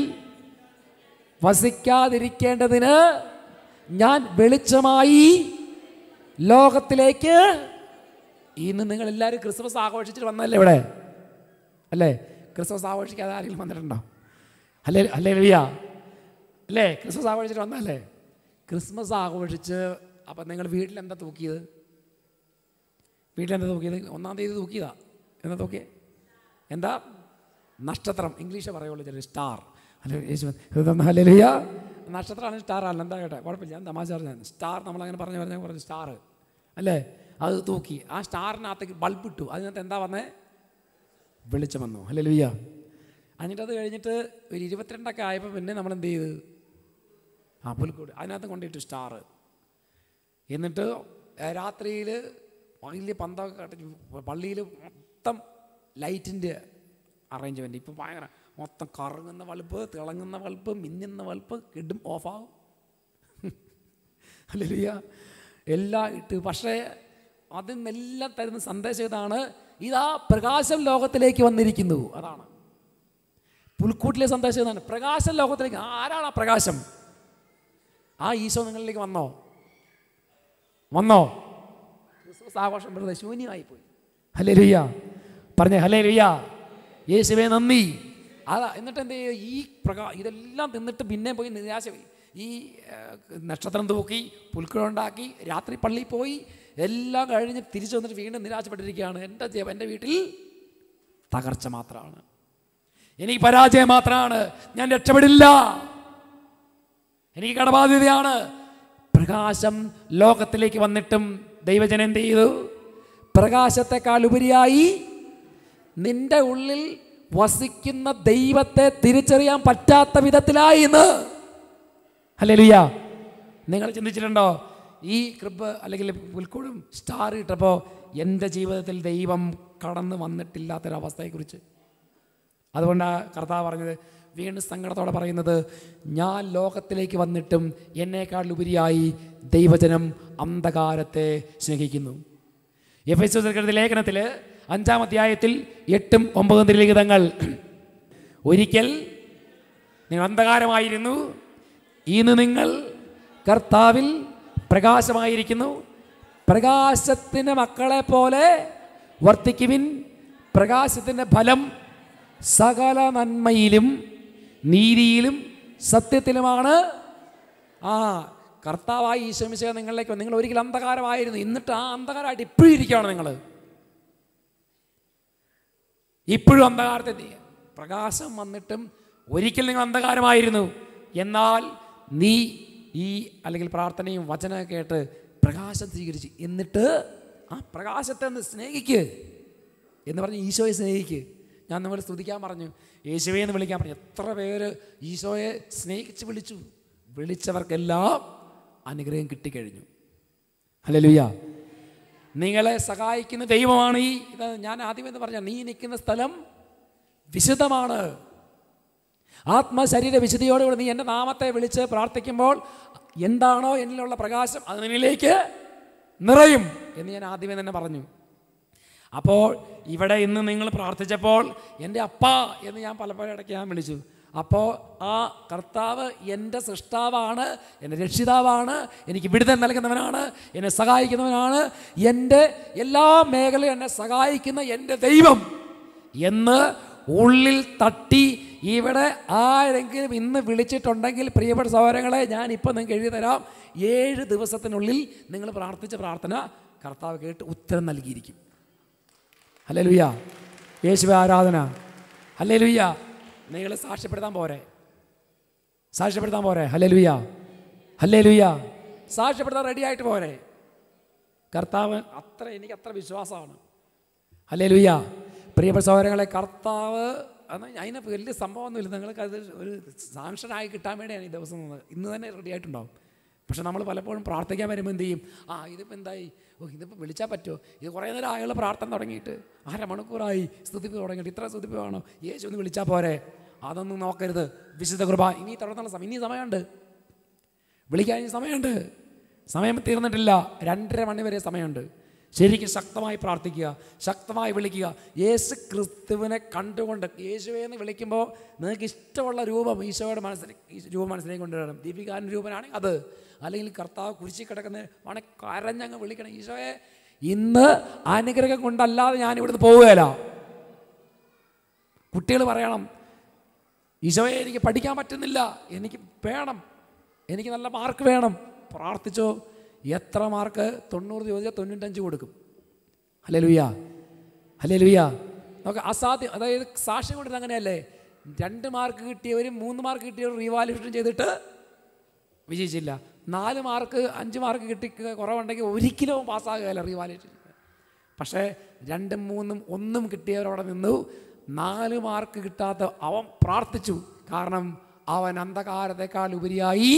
വസിക്കാതിരിക്കേണ്ടതിന് ഞാൻ വെളിച്ചമായി ലോകത്തിലേക്ക് ഇന്ന് നിങ്ങൾ എല്ലാവരും ക്രിസ്മസ് ആഘോഷിച്ചിട്ട് വന്നല്ലേ ഇവിടെ അല്ലേ ക്രിസ്മസ് ആഘോഷിക്കാതെ ആരെങ്കിലും വന്നിട്ടുണ്ടോ അല്ലേ അല്ലേ ലിയ അല്ലേ ക്രിസ്മസ് ആഘോഷിച്ചിട്ട് വന്നല്ലേ ക്രിസ്മസ് ആഘോഷിച്ച് അപ്പം നിങ്ങൾ വീട്ടിൽ എന്താ തൂക്കിയത് വീട്ടിൽ എന്താ തൂക്കിയത് ഒന്നാം തീയതി തൂക്കിയതാ എന്താ തൂക്കിയേ എന്താ നക്ഷത്രം ഇംഗ്ലീഷ് പറയുള്ളൂ ചില സ്റ്റാർ അല്ലെ യേശു ഹല്ലേലൂയ നക്ഷത്രമാണ് സ്റ്റാർ അല്ല എന്താ കേട്ടെ കുഴപ്പമില്ല ഞാൻ തമാശ പറഞ്ഞാൽ സ്റ്റാർ നമ്മളങ്ങനെ പറഞ്ഞു പറഞ്ഞാൽ പറഞ്ഞു സ്റ്റാർ അല്ലേ അത് തൂക്കി ആ സ്റ്റാറിനകത്തേക്ക് ബൾബ് ഇട്ടു അതിനകത്ത് എന്താ വന്നേ വെളിച്ചം വന്നു അല്ലേ ലുയ്യ എന്നിട്ട് അത് കഴിഞ്ഞിട്ട് ഒരു ഇരുപത്തിരണ്ടൊക്കെ ആയപ്പോൾ പിന്നെ നമ്മൾ എന്ത് ചെയ്ത് ആ പുൽക്കൂട് അതിനകത്ത് കൊണ്ടിട്ടു സ്റ്റാർ എന്നിട്ട് രാത്രിയിൽ വലിയ പന്തൊക്കെ കട്ടിച്ച് പള്ളിയിൽ മൊത്തം ലൈറ്റിൻ്റെ അറേഞ്ച്മെൻറ്റ് ഇപ്പം ഭയങ്കര മൊത്തം കറങ്ങുന്ന വളുപ്പ് തിളങ്ങുന്ന വളുപ്പ് മിന്നുന്ന വളുപ്പ് കിടും ഓഫാവും അല്ലിയ എല്ലാം ഇട്ട് പക്ഷേ അതിൽ നിന്നെല്ലാം തരുന്ന സന്ദേശം ഇതാണ് ഇതാ പ്രകാശം ലോകത്തിലേക്ക് വന്നിരിക്കുന്നു അതാണ് പുൽക്കൂട്ടിലെ സന്ദേശം ഇതാണ് പ്രകാശം ലോകത്തിലേക്ക് ആരാണ് ആ പ്രകാശം ആ ഈശോ നിങ്ങളിലേക്ക് വന്നോ വന്നോ ക്രിസ്മസ് ആഘോഷം വെറുതെ ശൂന്യമായി പോയി ഹലേ ലുയ്യ പറഞ്ഞേ ഹലേ ലുയ്യ യേശുവേ നന്ദി അതാ എന്നിട്ട് എന്ത് ചെയ്യും ഈ പ്രകാ ഇതെല്ലാം തിന്നിട്ട് പിന്നെ പോയി നിരാശ പോയി ഈ ഏഹ്, നക്ഷത്രം തൂക്കി പുൽക്കുഴുണ്ടാക്കി രാത്രി പള്ളിയിൽ പോയി എല്ലാം കഴിഞ്ഞ് തിരിച്ചു വന്നിട്ട് വീണ്ടും നിരാശപ്പെട്ടിരിക്കുകയാണ് എൻ്റെ ജീവ എൻ്റെ വീട്ടിൽ തകർച്ച മാത്രമാണ് എനിക്ക് പരാജയം മാത്രമാണ് ഞാൻ രക്ഷപ്പെടില്ല എനിക്ക് കടബാധ്യതയാണ് പ്രകാശം ലോകത്തിലേക്ക് വന്നിട്ടും ദൈവജനം എന്ത് ചെയ്തു പ്രകാശത്തെക്കാൾ ഉപരിയായി നിന്റെ ഉള്ളിൽ വസിക്കുന്ന ദൈവത്തെ തിരിച്ചറിയാൻ പറ്റാത്ത വിധത്തിലായി ഇന്ന് അല്ലേ ലുയ്യ നിങ്ങൾ ചിന്തിച്ചിട്ടുണ്ടോ ഈ ക്രിബ് അല്ലെങ്കിൽ പുൽക്കൂടും സ്റ്റാർ ഇട്ടപ്പോൾ എൻ്റെ ജീവിതത്തിൽ ദൈവം കടന്നു വന്നിട്ടില്ലാത്തൊരവസ്ഥയെക്കുറിച്ച് അതുകൊണ്ടാണ് കർത്താവ് പറഞ്ഞത് വീണ്ടും സങ്കടത്തോടെ പറയുന്നത് ഞാൻ ലോകത്തിലേക്ക് വന്നിട്ടും എന്നേക്കാൾ ഉപരിയായി ദൈവജനം അന്ധകാരത്തെ സ്നേഹിക്കുന്നു എഫ് എസ് ലേഖനത്തിൽ അഞ്ചാം അധ്യായത്തിൽ എട്ടും ഒമ്പതും തിരുലിഖിതങ്ങൾ ഒരിക്കൽ നിങ്ങൾ അന്ധകാരമായിരുന്നു ഇന്ന് നിങ്ങൾ കർത്താവിൽ പ്രകാശമായിരിക്കുന്നു പ്രകാശത്തിൻ്റെ മക്കളെ പോലെ വർത്തിക്കുവിൻ പ്രകാശത്തിൻ്റെ ഫലം സകല നന്മയിലും നീതിയിലും സത്യത്തിലുമാണ് ആ കർത്താവായി ഈശ്വമിശ നിങ്ങളിലേക്ക് വന്നു. നിങ്ങൾ ഒരിക്കലും അന്ധകാരമായിരുന്നു എന്നിട്ട് ആ അന്ധകാരമായിട്ട് ഇപ്പോഴും ഇരിക്കുകയാണ് നിങ്ങൾ ഇപ്പോഴും അന്ധകാരത്തെ നീ- പ്രകാശം വന്നിട്ടും ഒരിക്കൽ നിങ്ങൾ അന്ധകാരമായിരുന്നു എന്നാൽ നീ ഈ അല്ലെങ്കിൽ പ്രാർത്ഥനയും വചനമൊക്കെ കേട്ട് പ്രകാശം സ്വീകരിച്ച് എന്നിട്ട് ആ പ്രകാശത്തെ ഒന്ന് സ്നേഹിക്ക് എന്ന് പറഞ്ഞ് ഈശോയെ സ്നേഹിക്ക് ഞാൻ നിങ്ങളെ സ്തുതിക്കാൻ പറഞ്ഞു യേശുവെ എന്ന് വിളിക്കാൻ പറഞ്ഞു എത്ര പേര് ഈശോയെ സ്നേഹിച്ച് വിളിച്ചു വിളിച്ചവർക്കെല്ലാം അനുഗ്രഹം കിട്ടിക്കഴിഞ്ഞു ഹല്ലേലൂയ നിങ്ങളെ സഹായിക്കുന്ന ദൈവമാണ് ഈ ഇത് ഞാൻ ആദ്യം എന്ന് പറഞ്ഞ നീ നിൽക്കുന്ന സ്ഥലം വിശുദ്ധമാണ് ആത്മശരീര വിശുദ്ധിയോടുകൂടി നീ എൻ്റെ നാമത്തെ വിളിച്ച് പ്രാർത്ഥിക്കുമ്പോൾ എന്താണോ എന്നിലുള്ള പ്രകാശം അത് നിന്നിലേക്ക് നിറയും എന്ന് ഞാൻ ആദ്യമേ തന്നെ പറഞ്ഞു അപ്പോൾ ഇവിടെ ഇന്ന് നിങ്ങൾ പ്രാർത്ഥിച്ചപ്പോൾ എൻ്റെ അപ്പ എന്ന് ഞാൻ പലപ്പോഴും ഇടയ്ക്ക് ഞാൻ വിളിച്ചു അപ്പോൾ ആ കർത്താവ് എൻ്റെ സൃഷ്ടാവാണ് എൻ്റെ രക്ഷിതാവാണ് എനിക്ക് വിടുതൽ നൽകുന്നവനാണ് എന്നെ സഹായിക്കുന്നവനാണ് എൻ്റെ എല്ലാ മേഖലയും എന്നെ സഹായിക്കുന്ന എൻ്റെ ദൈവം എന്ന് ഉള്ളിൽ തട്ടി ഇവിടെ ആരെങ്കിലും ഇന്ന് വിളിച്ചിട്ടുണ്ടെങ്കിൽ പ്രിയപ്പെട്ട സഹോദരങ്ങളെ ഞാൻ ഇപ്പം നിങ്ങൾക്ക് എഴുതി തരാം ഏഴ് ദിവസത്തിനുള്ളിൽ നിങ്ങൾ പ്രാർത്ഥിച്ച പ്രാർത്ഥന കർത്താവ് കേട്ട് ഉത്തരം നൽകിയിരിക്കും അല്ലേ ലുയ്യ യേശുവ ആരാധന അല്ലേ ലുയ്യ നിങ്ങൾ സാക്ഷ്യപ്പെടുത്താൻ പോരെ സാക്ഷ്യപ്പെടുത്താൻ പോരെ ഹല്ലേ ലുയ്യ ഹല്ലേ ലുയ്യ സാക്ഷ്യപ്പെടുത്താൻ റെഡി ആയിട്ട് പോരെ കർത്താവ് അത്ര എനിക്ക് അത്ര വിശ്വാസമാണ് അല്ലേ ലുയ്യ പ്രിയപ്പെട്ട സഹോദരങ്ങളെ കർത്താവ് അത് അതിന് വലിയ സംഭവമൊന്നുമില്ല നിങ്ങൾക്ക് അത് ഒരു സാങ്ഷനായി കിട്ടാൻ വേണ്ടിയാണ് ഈ ദിവസം നിന്നത് ഇന്ന് തന്നെ റെഡി ആയിട്ടുണ്ടാവും പക്ഷെ നമ്മൾ പലപ്പോഴും പ്രാർത്ഥിക്കാൻ വരുമ്പോൾ എന്ത് ചെയ്യും ആ ഇതിപ്പോൾ എന്തായി ഓ ഇതിപ്പോൾ വിളിച്ചാൽ പറ്റുമോ ഇത് കുറേ നേരം ആയുള്ള പ്രാർത്ഥന തുടങ്ങിയിട്ട് അരമണിക്കൂറായി സ്തുതിപ്പ് തുടങ്ങിയിട്ട് ഇത്ര സ്തുതിപ്പ് വേണോ യേശു ഒന്ന് വിളിച്ചാൽ പോരെ അതൊന്നും നോക്കരുത് വിശുദ്ധ കൃപ ഇനി തുടർന്നുള്ള സമയം ഇനി സമയമുണ്ട് വിളിക്കാൻ ഇനി സമയമുണ്ട് സമയം തീർന്നിട്ടില്ല രണ്ടര മണി വരെ സമയമുണ്ട് ശരിക്കും ശക്തമായി പ്രാർത്ഥിക്കുക ശക്തമായി വിളിക്കുക യേശു ക്രിസ്തുവിനെ കണ്ടുകൊണ്ട് യേശുവെ എന്ന് വിളിക്കുമ്പോൾ നിങ്ങൾക്ക് ഇഷ്ടമുള്ള രൂപം ഈശോയുടെ മനസ്സിൽ ഈ രൂപം മനസ്സിലേക്ക് കൊണ്ടുവരണം ദീപികാരൻ രൂപനാണെങ്കിൽ അത് അല്ലെങ്കിൽ കർത്താവ് കുരിശി കിടക്കുന്ന ആണെങ്കിൽ കരഞ്ഞങ്ങ് വിളിക്കണം ഈശോയെ ഇന്ന് അനുഗ്രഹം കൊണ്ടല്ലാതെ ഞാൻ ഇവിടുന്ന് പോവുകയില്ല കുട്ടികൾ പറയണം ഈശോയെ എനിക്ക് പഠിക്കാൻ പറ്റുന്നില്ല എനിക്ക് വേണം എനിക്ക് നല്ല മാർക്ക് വേണം പ്രാർത്ഥിച്ചോ എത്ര മാർക്ക് തൊണ്ണൂറ് ചോദിച്ചാൽ തൊണ്ണൂറ്റഞ്ച് കൊടുക്കും അല്ലേ ലുയ്യ അല്ലേ ലുയ്യ നമുക്ക് അസാധ്യം അതായത് സാക്ഷ്യം കൊണ്ടത് അങ്ങനെയല്ലേ രണ്ട് മാർക്ക് കിട്ടിയവരും മൂന്ന് മാർക്ക് കിട്ടിയവരും റീവാലുവേഷൻ ചെയ്തിട്ട് വിജയിച്ചില്ല നാല് മാർക്ക് അഞ്ച് മാർക്ക് കിട്ടി കുറവുണ്ടെങ്കിൽ ഒരിക്കലും പാസ്സാകുകയല്ല റീവാലുവേഷൻ പക്ഷേ രണ്ടും മൂന്നും ഒന്നും കിട്ടിയവരവിടെ നിന്നു നാല് മാർക്ക് കിട്ടാത്ത അവൻ പ്രാർത്ഥിച്ചു കാരണം അവൻ അന്ധകാരത്തെക്കാൾ ഉപരിയായി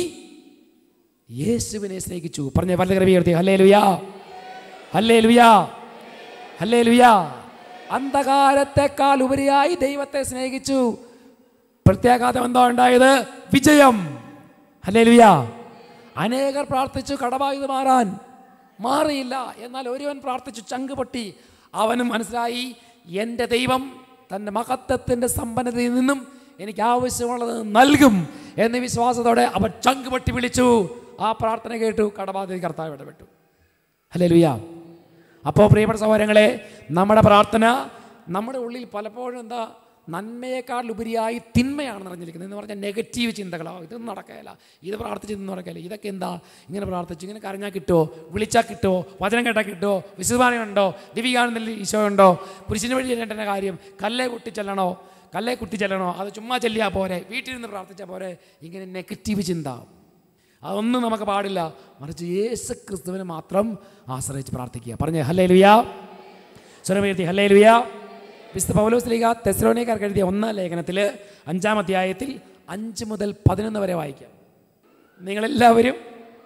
യേശുവിനെ സ്നേഹിച്ചു പറഞ്ഞ പല കരവി ഉയർത്തി ഹല്ലേ ലുയാ ഹല്ലേ ലുയാ ഹല്ലേ ലുയാ അന്ധകാരത്തെക്കാൾ ഉപരിയായി ദൈവത്തെ സ്നേഹിച്ചു പ്രത്യാഘാതം എന്താ ഉണ്ടായത് വിജയം ഹല്ലേ ലുയാ അനേകർ പ്രാർത്ഥിച്ചു കടബായുധ മാറാൻ മാറിയില്ല എന്നാൽ ഒരുവൻ പ്രാർത്ഥിച്ചു ചങ്ക് പൊട്ടി അവനും മനസ്സിലായി എൻ്റെ ദൈവം തൻ്റെ മഹത്വത്തിൻ്റെ സമ്പന്നതയിൽ നിന്നും എനിക്ക് ആവശ്യമുള്ളത് നൽകും എന്ന വിശ്വാസത്തോടെ അവൻ ചങ്ക് പൊട്ടി വിളിച്ചു ആ പ്രാർത്ഥന കേട്ടു കടബാധ്യത കർത്താവ് ഇടപെട്ടു അല്ലേ ലുയ അപ്പോൾ പ്രിയപ്പെട്ട സഹോദരങ്ങളെ നമ്മുടെ പ്രാർത്ഥന നമ്മുടെ ഉള്ളിൽ പലപ്പോഴും എന്താ നന്മയേക്കാൾ ഉപരിയായി തിന്മയാണ് നിറഞ്ഞിരിക്കുന്നത് എന്ന് പറഞ്ഞാൽ നെഗറ്റീവ് ചിന്തകളോ ഇതൊന്നും നടക്കുകയില്ല ഇത് പ്രാർത്ഥിച്ച് ഇതൊന്നും നടക്കുകയില്ല ഇതൊക്കെ എന്താ ഇങ്ങനെ പ്രാർത്ഥിച്ചു ഇങ്ങനെ കരഞ്ഞാൽ കിട്ടുമോ വിളിച്ചാൽ കിട്ടുമോ വചനം കേട്ടാൽ കിട്ടുമോ വിശുദ്ധാനുണ്ടോ ദിവികാനന്ദൽ ഈശോ ഉണ്ടോ കുരിശിന് വഴി ചെല്ലേണ്ട കാര്യം കല്ലേ കുട്ടി ചെല്ലണോ കല്ലേ കുട്ടി ചെല്ലണോ അത് ചുമ്മാ ചെല്ലിയാൽ പോരെ വീട്ടിൽ നിന്ന് പ്രാർത്ഥിച്ചാൽ പോരെ ഇങ്ങനെ നെഗറ്റീവ് ചിന്ത അതൊന്നും നമുക്ക് പാടില്ല മറിച്ച് യേശു ക്രിസ്തുവിനെ മാത്രം ആശ്രയിച്ച് പ്രാർത്ഥിക്കുക പറഞ്ഞേ ഹല്ലേ ലുയാ സ്വരമേർത്തി ഹല്ലേ ലുയാ വിശുദ്ധ പൗലോസ് ലീഗ തെസ്ലോനിക്കാർക്ക് എഴുതിയ ഒന്നാം ലേഖനത്തിൽ അഞ്ചാം അധ്യായത്തിൽ അഞ്ച് മുതൽ പതിനൊന്ന് വരെ വായിക്കാം നിങ്ങളെല്ലാവരും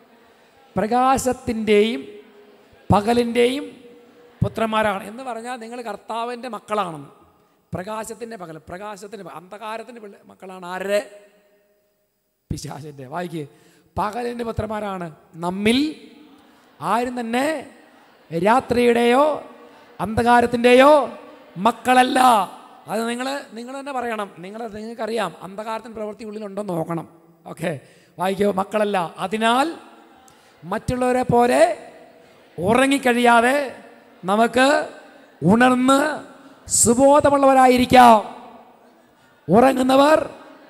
പ്രകാശത്തിൻ്റെയും പകലിൻ്റെയും പുത്രന്മാരാണ് എന്ന് പറഞ്ഞാൽ നിങ്ങൾ കർത്താവിൻ്റെ മക്കളാണെന്ന് പ്രകാശത്തിൻ്റെ പകൽ പ്രകാശത്തിൻ്റെ പ- അന്ധകാരത്തിൻ്റെ പിള്ള- മക്കളാണ് ആരുടെ പിശാചിൻ്റെ വായിക്ക് പകലിൻ്റെ പുത്രന്മാരാണ് നമ്മിൽ ആരും തന്നെ രാത്രിയുടെയോ അന്ധകാരത്തിൻ്റെയോ മക്കളല്ല അത് നിങ്ങൾ നിങ്ങൾ തന്നെ പറയണം നിങ്ങൾ നിങ്ങൾക്കറിയാം അന്ധകാരത്തിൻ്റെ പ്രവൃത്തി ഉള്ളിലുണ്ടോ എന്ന് നോക്കണം ഓക്കെ വായിക്കോ മക്കളല്ല അതിനാൽ മറ്റുള്ളവരെ പോലെ ഉറങ്ങിക്കഴിയാതെ നമുക്ക് ഉണർന്ന് സുബോധമുള്ളവരായിരിക്കാം ഉറങ്ങുന്നവർ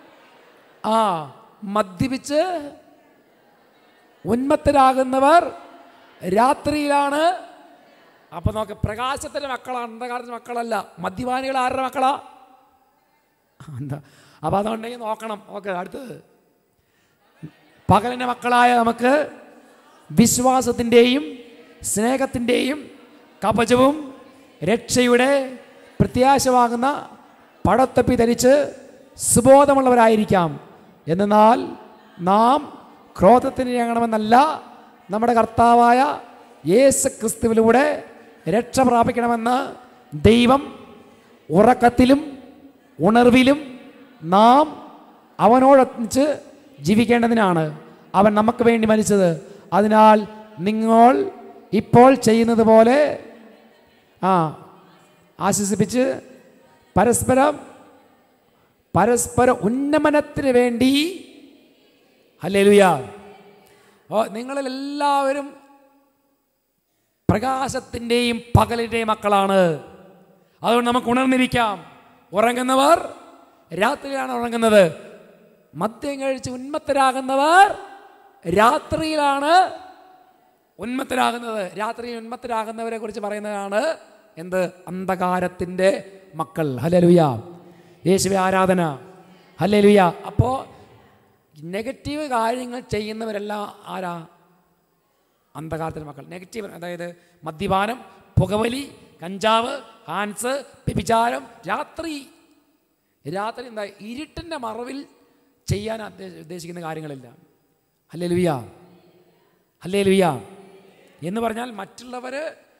ആ മദ്യപിച്ച് ഉന്മത്തരാകുന്നവർ രാത്രിയിലാണ് അപ്പൊ നോക്ക് പ്രകാശത്തിന്റെ മക്കളാണ് അന്ധകാരത്തിന്റെ മക്കളല്ല മദ്യപാനികൾ ആരുടെ മക്കളാ എന്താ അപ്പൊ അതുകൊണ്ടെങ്കിൽ നോക്കണം ഓക്കെ അടുത്തത് പകലിൻ്റെ മക്കളായ നമുക്ക് വിശ്വാസത്തിൻ്റെയും സ്നേഹത്തിൻ്റെയും കവചവും രക്ഷയുടെ പ്രത്യാശമാകുന്ന പടത്തൊപ്പി ധരിച്ച് സുബോധമുള്ളവരായിരിക്കാം എന്നാൽ നാം ക്രോധത്തിന് ഇറങ്ങണമെന്നല്ല നമ്മുടെ കർത്താവായ യേശു ക്രിസ്തുവിലൂടെ രക്ഷ പ്രാപിക്കണമെന്ന് ദൈവം ഉറക്കത്തിലും ഉണർവിലും നാം അവനോടൊന്നിച്ച് ജീവിക്കേണ്ടതിനാണ് അവൻ നമുക്ക് വേണ്ടി മരിച്ചത് അതിനാൽ നിങ്ങൾ ഇപ്പോൾ ചെയ്യുന്നത് പോലെ ആ ആശ്വസിപ്പിച്ച് പരസ്പരം പരസ്പര ഉന്നമനത്തിന് വേണ്ടി ഹല്ലേലൂയ ഓ നിങ്ങളിൽ എല്ലാവരും പ്രകാശത്തിൻ്റെയും പകലിൻ്റെയും മക്കളാണ് അതുകൊണ്ട് നമുക്ക് ഉണർന്നിരിക്കാം ഉറങ്ങുന്നവർ രാത്രിയിലാണ് ഉറങ്ങുന്നത് മദ്യം കഴിച്ച് ഉന്മത്തരാകുന്നവർ രാത്രിയിലാണ് ഉന്മത്തരാകുന്നത് രാത്രി ഉന്മത്തരാകുന്നവരെ കുറിച്ച് പറയുന്നതാണ് എന്ത് അന്ധകാരത്തിൻ്റെ മക്കൾ ഹലലുയ യേശുവെ ആരാധന ഹലലുയ അപ്പോൾ നെഗറ്റീവ് കാര്യങ്ങൾ ചെയ്യുന്നവരെല്ലാം ആരാ അന്ധകാരത്തിൻ്റെ മക്കൾ നെഗറ്റീവ് അതായത് മദ്യപാനം പുകവലി കഞ്ചാവ് ഹാൻസ് വ്യഭിചാരം രാത്രി രാത്രി എന്താ ഇരുട്ടിൻ്റെ മറവിൽ ചെയ്യാൻ ഉദ്ദേ- ഉദ്ദേശിക്കുന്ന കാര്യങ്ങളില്ല അല്ലേ ലുയ്യ അല്ലേ ലുയ്യ എന്ന് പറഞ്ഞാൽ മറ്റുള്ളവർ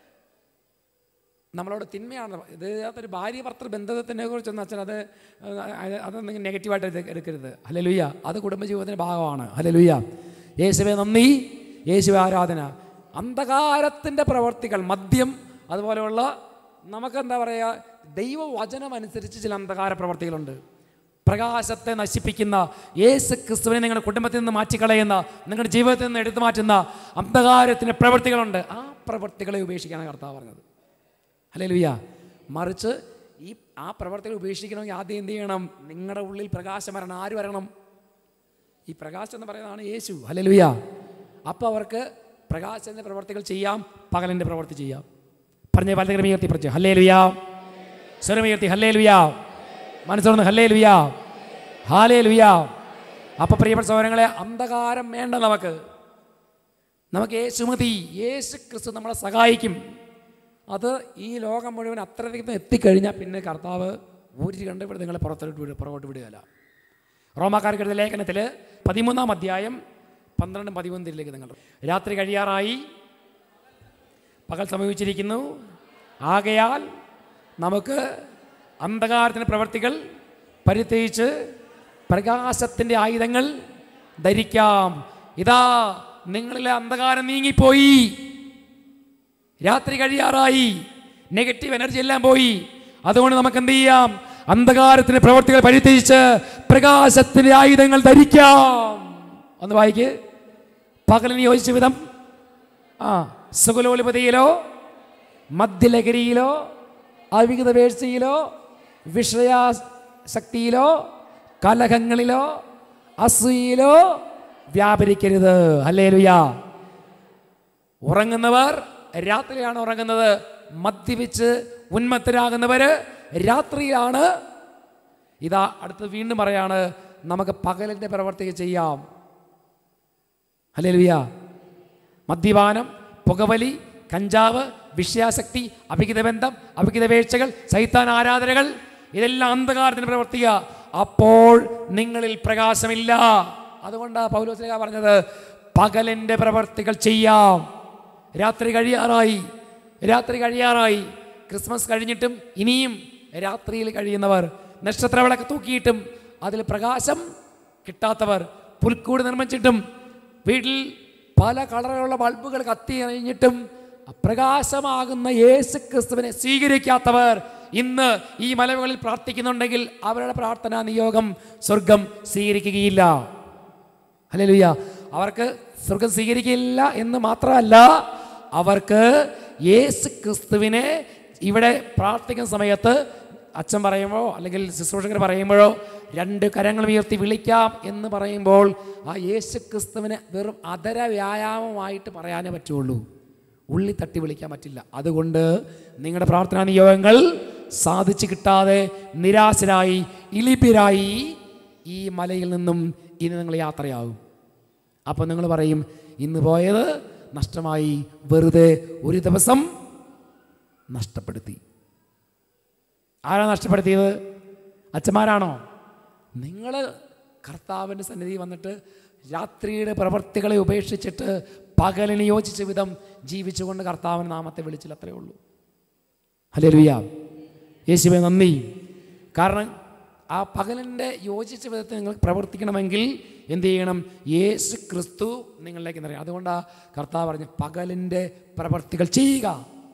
നമ്മളോട് തിന്മയാണ് ഇത് ഒരു ഭാര്യ ഭർത്തൃ ബന്ധത്തിനെ കുറിച്ചൊന്നും അച്ഛൻ അത് അത് അതൊന്നും നെഗറ്റീവായിട്ട് എടുക്ക- എടുക്കരുത് ഹലേ ലുയ്യ അത് കുടുംബജീവിതത്തിൻ്റെ ഭാഗമാണ് ഹലേ ലുയ്യ യേശുവെ നന്ദി യേശുവെ ആരാധന അന്ധകാരത്തിൻ്റെ പ്രവർത്തികൾ മദ്യം അതുപോലെയുള്ള നമുക്കെന്താ പറയുക ദൈവവചനം അനുസരിച്ച് ചില അന്ധകാര പ്രവർത്തികളുണ്ട് പ്രകാശത്തെ നശിപ്പിക്കുന്ന യേശു ക്രിസ്തുവിനെ നിങ്ങളുടെ കുടുംബത്തിൽ നിന്ന് മാറ്റിക്കളയുന്ന നിങ്ങളുടെ ജീവിതത്തിൽ നിന്ന് എടുത്തു മാറ്റുന്ന അന്ധകാരത്തിൻ്റെ പ്രവൃത്തികളുണ്ട് ആ പ്രവൃത്തികളെ ഉപേക്ഷിക്കാനാണ് കർത്താവ് പറഞ്ഞത് അല്ലേ ലുയ്യ മറിച്ച് ഈ ആ പ്രവർത്തികൾ ഉപേക്ഷിക്കണമെങ്കിൽ ആദ്യം എന്ത് ചെയ്യണം നിങ്ങളുടെ ഉള്ളിൽ പ്രകാശം വരണം ആര് വരണം ഈ പ്രകാശം എന്ന് പറയുന്നതാണ് യേശു അല്ലേ ലുയ്യ അപ്പോൾ അവർക്ക് പ്രകാശത്തിൻ്റെ പ്രവർത്തികൾ ചെയ്യാം പകലിൻ്റെ പ്രവർത്തി ചെയ്യാം പറഞ്ഞ പലതരം ഉയർത്തി പറഞ്ഞു ഹല്ലേ ലുയാ സ്വരമുയർത്തി ഹല്ലേ ലുയാ മനസ്സോർന്ന് ഹല്ലേ ലുയാ ഹാലേ ലുയാ അപ്പൊ പ്രിയപ്പെട്ട സൗരങ്ങളെ അന്ധകാരം വേണ്ട നമുക്ക് നമുക്ക് യേശു മതി യേശു ക്രിസ്തു നമ്മളെ സഹായിക്കും അത് ഈ ലോകം മുഴുവൻ അത്രയധികം എത്തിക്കഴിഞ്ഞാൽ പിന്നെ കർത്താവ് ഊരി കണ്ടുപിടി നിങ്ങളെ പുറത്തോട്ട് വിടുക പുറകോട്ട് വിടുകയല്ല റോമാക്കാർക്ക് എഴുതിയ ലേഖനത്തിൽ പതിമൂന്നാം അധ്യായം പന്ത്രണ്ടും പതിമൂന്നിലേക്ക് നിങ്ങൾ രാത്രി കഴിയാറായി പകൽ സമീപിച്ചിരിക്കുന്നു ആകയാൽ നമുക്ക് അന്ധകാരത്തിൻ്റെ പ്രവർത്തികൾ പരിത്യജിച്ച് പ്രകാശത്തിൻ്റെ ആയുധങ്ങൾ ധരിക്കാം ഇതാ നിങ്ങളിലെ അന്ധകാരം നീങ്ങിപ്പോയി രാത്രി കഴിയാറായി നെഗറ്റീവ് എനർജി എല്ലാം പോയി അതുകൊണ്ട് നമുക്ക് എന്ത് ചെയ്യാം അന്ധകാരത്തിന്റെ പ്രവർത്തികൾ പരിത്യജിച്ച് പ്രകാശത്തിന്റെ ആയുധങ്ങൾ ധരിക്കാം ഒന്ന് വായിക്ക് പകലിന് യോജിച്ച വിധം ആ സുഗലോലിപതിയിലോ മദ്യലഹരിയിലോ അവിഹിത വേഴ്ചയിലോ വിഷയാശക്തിയിലോ കലഹങ്ങളിലോ അസൂയിലോ വ്യാപരിക്കരുത് അല്ലേ ലുയാ ഉറങ്ങുന്നവർ രാത്രിയാണ് ഉറങ്ങുന്നത് മദ്യപിച്ച് ഉന്മത്തരാകുന്നവര് രാത്രിയിലാണ് ഇതാ അടുത്ത് വീണ്ടും പറയാണ് നമുക്ക് പകലിൻ്റെ പ്രവർത്തികൾ ചെയ്യാം അല്ലേ ലുയ മദ്യപാനം പുകവലി കഞ്ചാവ് വിഷയാസക്തി അഭിഹിത ബന്ധം അഭിഹിത വീഴ്ചകൾ സൈത്താൻ ആരാധനകൾ ഇതെല്ലാം അന്ധകാരത്തിന് പ്രവർത്തിക്കുക അപ്പോൾ നിങ്ങളിൽ പ്രകാശമില്ല അതുകൊണ്ടാണ് പൗലോസ്ലിക പറഞ്ഞത് പകലിൻ്റെ പ്രവർത്തികൾ ചെയ്യാം രാത്രി കഴിയാറായി രാത്രി കഴിയാറായി ക്രിസ്മസ് കഴിഞ്ഞിട്ടും ഇനിയും രാത്രിയിൽ കഴിയുന്നവർ നക്ഷത്രവിളക്ക് തൂക്കിയിട്ടും അതിൽ പ്രകാശം കിട്ടാത്തവർ പുൽക്കൂട് നിർമ്മിച്ചിട്ടും വീട്ടിൽ പല കളറുള്ള ബൾബുകൾ കത്തി കഴിഞ്ഞിട്ടും പ്രകാശമാകുന്ന യേശു ക്രിസ്തുവിനെ സ്വീകരിക്കാത്തവർ ഇന്ന് ഈ മലമുകളിൽ പ്രാർത്ഥിക്കുന്നുണ്ടെങ്കിൽ അവരുടെ പ്രാർത്ഥനാ നിയോഗം സ്വർഗം സ്വീകരിക്കുകയില്ല ഹല്ലേലൂയ അവർക്ക് സ്വർഗം സ്വീകരിക്കില്ല എന്ന് മാത്രമല്ല അവർക്ക് യേശു ക്രിസ്തുവിനെ ഇവിടെ പ്രാർത്ഥിക്കുന്ന സമയത്ത് അച്ഛൻ പറയുമ്പോഴോ അല്ലെങ്കിൽ ശുശ്രൂഷകർ പറയുമ്പോഴോ രണ്ട് കരങ്ങൾ ഉയർത്തി വിളിക്കാം എന്ന് പറയുമ്പോൾ ആ യേശു ക്രിസ്തുവിനെ വെറും അതര വ്യായാമമായിട്ട് പറയാനേ പറ്റുള്ളൂ ഉള്ളി തട്ടി വിളിക്കാൻ പറ്റില്ല അതുകൊണ്ട് നിങ്ങളുടെ പ്രാർത്ഥനാ നിയോഗങ്ങൾ സാധിച്ചു കിട്ടാതെ നിരാശരായി ഇളിപ്പിരായി ഈ മലയിൽ നിന്നും ഇനി നിങ്ങൾ യാത്രയാകും അപ്പോൾ നിങ്ങൾ പറയും ഇന്ന് പോയത് നഷ്ടമായി വെറുതെ ഒരു ദിവസം നഷ്ടപ്പെടുത്തി ആരാ നഷ്ടപ്പെടുത്തിയത് അച്ഛന്മാരാണോ നിങ്ങൾ കർത്താവിൻ്റെ സന്നിധി വന്നിട്ട് രാത്രിയുടെ പ്രവർത്തികളെ ഉപേക്ഷിച്ചിട്ട് പകലിന് യോജിച്ച വിധം ജീവിച്ചുകൊണ്ട് കർത്താവിൻ്റെ നാമത്തെ വിളിച്ചില്ല അത്രേ ഉള്ളൂ ഹലേ ലുയ്യ യേശുവെ നന്ദി കാരണം ആ പകലിൻ്റെ യോജിച്ച വിധത്തിൽ നിങ്ങൾ പ്രവർത്തിക്കണമെങ്കിൽ എന്ത് ചെയ്യണം യേശു ക്രിസ്തു നിങ്ങളിലേക്ക് നിറയും അതുകൊണ്ടാണ് കർത്താവ് പറഞ്ഞ് പകലിൻ്റെ പ്രവർത്തികൾ ചെയ്യുക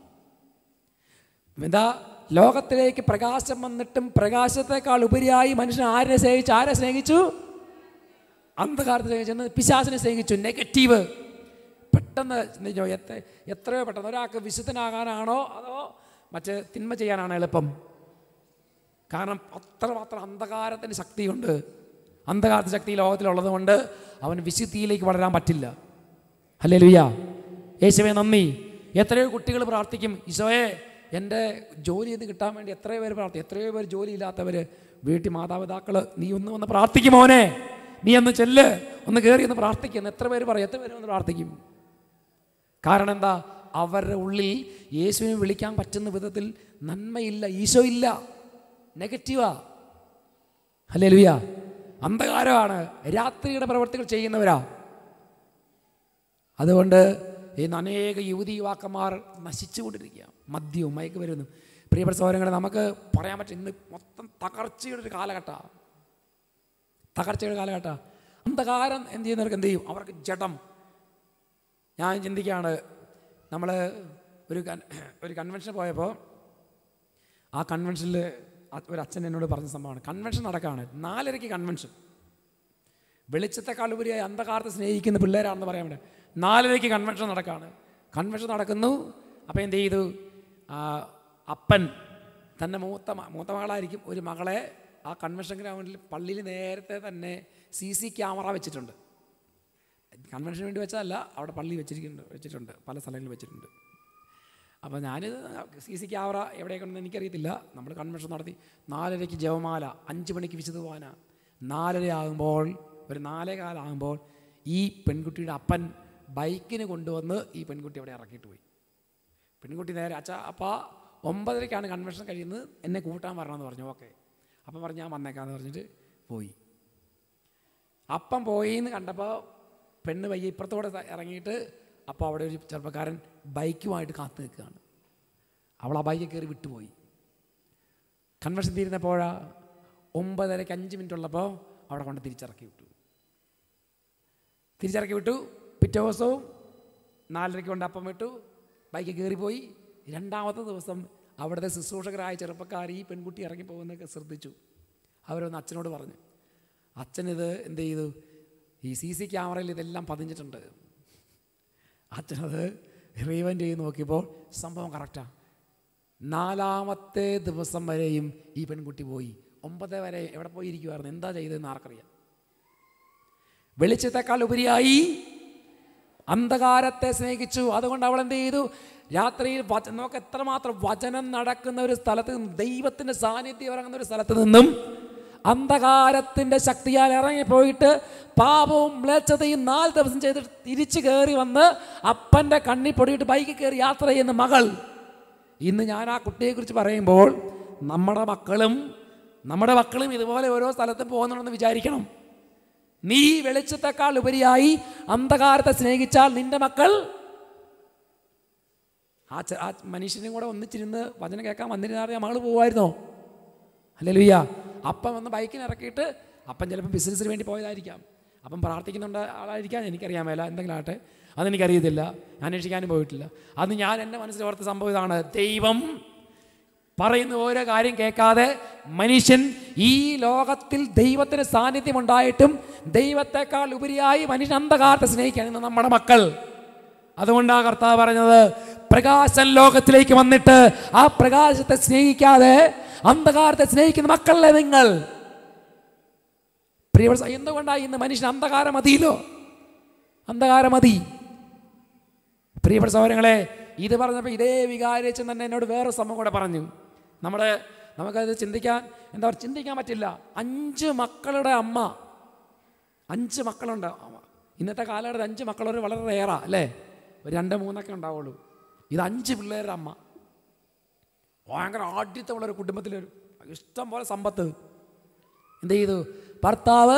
എന്താ ലോകത്തിലേക്ക് പ്രകാശം വന്നിട്ടും പ്രകാശത്തെക്കാൾ ഉപരിയായി മനുഷ്യൻ ആരെ സ്നേഹിച്ചു ആരെ സ്നേഹിച്ചു അന്ധകാരത്തെ സ്നേഹിച്ചെന്ന് പിശാസിനെ സ്നേഹിച്ചു നെഗറ്റീവ് പെട്ടെന്ന് ചിന്തിച്ചോ എത്ര എത്രയോ പെട്ടെന്ന് ഒരാൾക്ക് വിശുദ്ധനാകാനാണോ അതോ മറ്റ് തിന്മ ചെയ്യാനാണോ എളുപ്പം കാരണം അത്രമാത്രം അന്ധകാരത്തിൻ്റെ ശക്തിയുണ്ട് അന്ധകാരത്തെ ശക്തി ഈ ലോകത്തിലുള്ളത് കൊണ്ട് അവൻ വിശുദ്ധിയിലേക്ക് വളരാൻ പറ്റില്ല അല്ലേ ലുയ്യ യേശുവെ നന്ദി എത്രയോ കുട്ടികൾ പ്രാർത്ഥിക്കും ഈശോയെ എൻ്റെ ജോലി ഇത് കിട്ടാൻ വേണ്ടി എത്രയോ പേര് പ്രാർത്ഥിക്കും എത്രയോ പേര് ജോലി ഇല്ലാത്തവർ വീട്ടിൽ മാതാപിതാക്കൾ നീ ഒന്ന് വന്ന് പ്രാർത്ഥിക്കും മോനെ നീ ഒന്ന് ചെല്ല് ഒന്ന് കയറി ഒന്ന് പ്രാർത്ഥിക്കുന്നു എത്ര പേര് പറയും എത്ര പേര് ഒന്ന് പ്രാർത്ഥിക്കും കാരണം എന്താ അവരുടെ ഉള്ളിൽ യേശുവിനെ വിളിക്കാൻ പറ്റുന്ന വിധത്തിൽ നന്മയില്ല ഈശോ ഇല്ല നെഗറ്റീവാ അല്ലേ ലുയ അന്ധകാരമാണ് രാത്രിയുടെ പ്രവർത്തികൾ ചെയ്യുന്നവരാ അതുകൊണ്ട് ഇന്ന് അനേക യുവതി യുവാക്കന്മാർ നശിച്ചുകൊണ്ടിരിക്കുക മദ്യവും മയക്കുമരുന്നും പ്രിയപ്പെട്ട സഹോദരങ്ങളെ നമുക്ക് പറയാൻ പറ്റും ഇന്ന് മൊത്തം തകർച്ചയുടെ ഒരു കാലഘട്ടമാണ് തകർച്ചയുടെ കാലഘട്ടം അന്ധകാരം എന്ത് ചെയ്യുന്നവർക്ക് എന്ത് ചെയ്യും അവർക്ക് ജഡം ഞാൻ ചിന്തിക്കുകയാണ് നമ്മൾ ഒരു കൺ- ഒരു കൺവെൻഷന് പോയപ്പോൾ ആ കൺവെൻഷനിൽ ഒരു അച്ഛൻ എന്നോട് പറഞ്ഞ സംഭവമാണ് കൺവെൻഷൻ നടക്കുകയാണ് നാലരയ്ക്ക് കൺവെൻഷൻ വെളിച്ചത്തെക്കാൾ ഉപരിയായി അന്ധകാരത്തെ സ്നേഹിക്കുന്ന പിള്ളേരാണെന്ന് പറയാൻ വേണ്ടി നാലരയ്ക്ക് കൺവെൻഷൻ നടക്കുകയാണ് കൺവെൻഷൻ നടക്കുന്നു അപ്പോൾ എന്ത് ചെയ്തു ആ, അപ്പൻ തൻ്റെ മൂത്ത മ- മൂത്ത മകളായിരിക്കും ഒരു മകളെ ആ കൺവെൻഷൻ ഗ്രൗണ്ടിൽ പള്ളിയിൽ നേരത്തെ തന്നെ സി സി ക്യാമറ വെച്ചിട്ടുണ്ട് കൺവെൻഷന് വേണ്ടി വെച്ചതല്ല അവിടെ പള്ളി വെച്ചിരിക്കുന്നുണ്ട് വെച്ചിട്ടുണ്ട് പല സ്ഥലങ്ങളിൽ വെച്ചിട്ടുണ്ട് അപ്പോൾ ഞാനിത് സി സി ക്യാമറ എവിടെയൊക്കെയാണെന്ന് എനിക്കറിയത്തില്ല നമ്മൾ കൺവെൻഷൻ നടത്തി നാലരയ്ക്ക് ജവമാല അഞ്ച് മണിക്ക് വിശുദ്ധ പോകാന നാലര ആകുമ്പോൾ ഒരു നാലേ കാലാകുമ്പോൾ ഈ പെൺകുട്ടിയുടെ അപ്പൻ ബൈക്കിന് കൊണ്ടുവന്ന് ഈ പെൺകുട്ടി അവിടെ ഇറക്കിയിട്ട് പോയി പെൺകുട്ടി നേരെ അച്ഛാ അപ്പാ ഒമ്പതരയ്ക്കാണ് കൺവെൻഷൻ കഴിയുന്നത് എന്നെ കൂട്ടാൻ വരണമെന്ന് പറഞ്ഞു ഓക്കെ അപ്പം പറഞ്ഞു ഞാൻ വന്നേക്കാന്ന് പറഞ്ഞിട്ട് പോയി അപ്പം പോയി എന്ന് കണ്ടപ്പോൾ പെണ്ണ് പയ്യെ ഇപ്പുറത്തോടെ ത- ഇറങ്ങിയിട്ട് അപ്പോൾ അവിടെ ഒരു ചെറുപ്പക്കാരൻ ബൈക്കുമായിട്ട് കാത്തു നിൽക്കുകയാണ് അവൾ ആ ബൈക്കിൽ കയറി വിട്ടുപോയി കൺവെൻഷൻ തീരുന്നപ്പോഴാ ഒമ്പതരയ്ക്ക് അഞ്ച് മിനിറ്റ് ഉള്ളപ്പോൾ അവിടെ കൊണ്ട് തിരിച്ചിറക്കി വിട്ടു തിരിച്ചിറക്കി വിട്ടു പിറ്റേ ദിവസവും നാലരയ്ക്ക് കൊണ്ട് അപ്പം വിട്ടു ബൈക്കിൽ കയറിപ്പോയി രണ്ടാമത്തെ ദിവസം അവിടുത്തെ ശുശ്രൂഷകരായ ചെറുപ്പക്കാർ ഈ പെൺകുട്ടി ഇറങ്ങി പോകുന്നതൊക്കെ ശ്രദ്ധിച്ചു അവരൊന്ന് അച്ഛനോട് പറഞ്ഞു അച്ഛനിത് എന്ത് ചെയ്തു ഈ സി സി ക്യാമറയിൽ ഇതെല്ലാം പതിഞ്ഞിട്ടുണ്ട് അച്ഛനത് റീവെൻ്റ് ചെയ്ത് നോക്കിയപ്പോൾ സംഭവം കറക്റ്റാണ് നാലാമത്തെ ദിവസം വരെയും ഈ പെൺകുട്ടി പോയി ഒമ്പത് വരെ എവിടെ പോയി ഇരിക്കുമായിരുന്നു എന്താ ചെയ്തതെന്ന് ആർക്കറിയാം വെളിച്ചത്തെക്കാൾ ഉപരിയായി അന്ധകാരത്തെ സ്നേഹിച്ചു അതുകൊണ്ട് അവൾ എന്ത് ചെയ്തു രാത്രിയിൽ വച നമുക്ക് എത്രമാത്രം വചനം നടക്കുന്ന ഒരു സ്ഥലത്ത് നിന്ന് ദൈവത്തിൻ്റെ സാന്നിധ്യം ഇറങ്ങുന്ന ഒരു സ്ഥലത്ത് നിന്നും അന്ധകാരത്തിൻ്റെ ശക്തിയാൽ ഇറങ്ങിപ്പോയിട്ട് പാപവും മ്ലേച്ഛതയും നാല് ദിവസം ചെയ്തിട്ട് തിരിച്ചു കയറി വന്ന് അപ്പൻ്റെ കണ്ണി പൊടിയിട്ട് ബൈക്കിൽ കയറി യാത്ര ചെയ്യുന്ന മകൾ ഇന്ന് ഞാൻ ആ കുട്ടിയെക്കുറിച്ച് പറയുമ്പോൾ നമ്മുടെ മക്കളും നമ്മുടെ മക്കളും ഇതുപോലെ ഓരോ സ്ഥലത്തും പോകുന്നുണ്ടെന്ന് വിചാരിക്കണം നീ വെളിച്ചത്തെക്കാൾ ഉപരിയായി അന്ധകാരത്തെ സ്നേഹിച്ചാൽ നിന്റെ മക്കൾ ആ ചെ- ആ മനുഷ്യനും കൂടെ ഒന്നിച്ചിരുന്ന് വചനം കേൾക്കാൻ വന്നിരുന്നാൽ മകൾ പോവായിരുന്നോ അല്ലല്ലുയ്യ അപ്പം വന്ന് ബൈക്കിന് ഇറക്കിയിട്ട് അപ്പം ചിലപ്പോൾ ബിസിനസ്സിന് വേണ്ടി പോയതായിരിക്കാം അപ്പം പ്രാർത്ഥിക്കുന്നുണ്ട് ആളായിരിക്കാം എനിക്കറിയാൻ മേല എന്തെങ്കിലും ആട്ടെ അതെനിക്കറിയത്തില്ല ഞാൻ അന്വേഷിക്കാനും പോയിട്ടില്ല അത് ഞാൻ എൻ്റെ മനസ്സിൽ ഓർത്ത സംഭവം ഇതാണ് ദൈവം പറയുന്ന ഓരോ കാര്യം കേൾക്കാതെ മനുഷ്യൻ ഈ ലോകത്തിൽ ദൈവത്തിന് സാന്നിധ്യം ഉണ്ടായിട്ടും ദൈവത്തെക്കാൾ ഉപരിയായി മനുഷ്യൻ അന്ധകാരത്തെ സ്നേഹിക്കാൻ ഇന്ന് നമ്മുടെ മക്കൾ അതുകൊണ്ടാണ് കർത്താവ് പറഞ്ഞത് പ്രകാശം ലോകത്തിലേക്ക് വന്നിട്ട് ആ പ്രകാശത്തെ സ്നേഹിക്കാതെ അന്ധകാരത്തെ സ്നേഹിക്കുന്ന മക്കളല്ലേ നിങ്ങൾ പ്രിയ എന്തുകൊണ്ടാണ് ഇന്ന് മനുഷ്യൻ അന്ധകാരം മതിയിലോ അന്ധകാരം മതി പ്രിയപ്പെട്ട സഹോദരങ്ങളെ ഇത് പറഞ്ഞപ്പോൾ ഇതേ വികാരിച്ച് തന്നെ എന്നോട് വേറെ സംഭവം കൂടെ പറഞ്ഞു നമ്മുടെ നമുക്കത് ചിന്തിക്കാൻ എന്താ പറയുക ചിന്തിക്കാൻ പറ്റില്ല അഞ്ച് മക്കളുടെ അമ്മ അഞ്ച് മക്കളുണ്ട് ഇന്നത്തെ കാലഘട്ടത്തിൽ അഞ്ച് മക്കളൊരു വളരെ റേറാ അല്ലേ ഒരു രണ്ട് മൂന്നൊക്കെ ഉണ്ടാവുള്ളൂ ഇത് അഞ്ച് പിള്ളേരുടെ അമ്മ ഭയങ്കര ആദ്യത്തെ ഒരു കുടുംബത്തിലൊരു ഇഷ്ടം പോലെ സമ്പത്ത് എന്ത് ചെയ്തു ഭർത്താവ്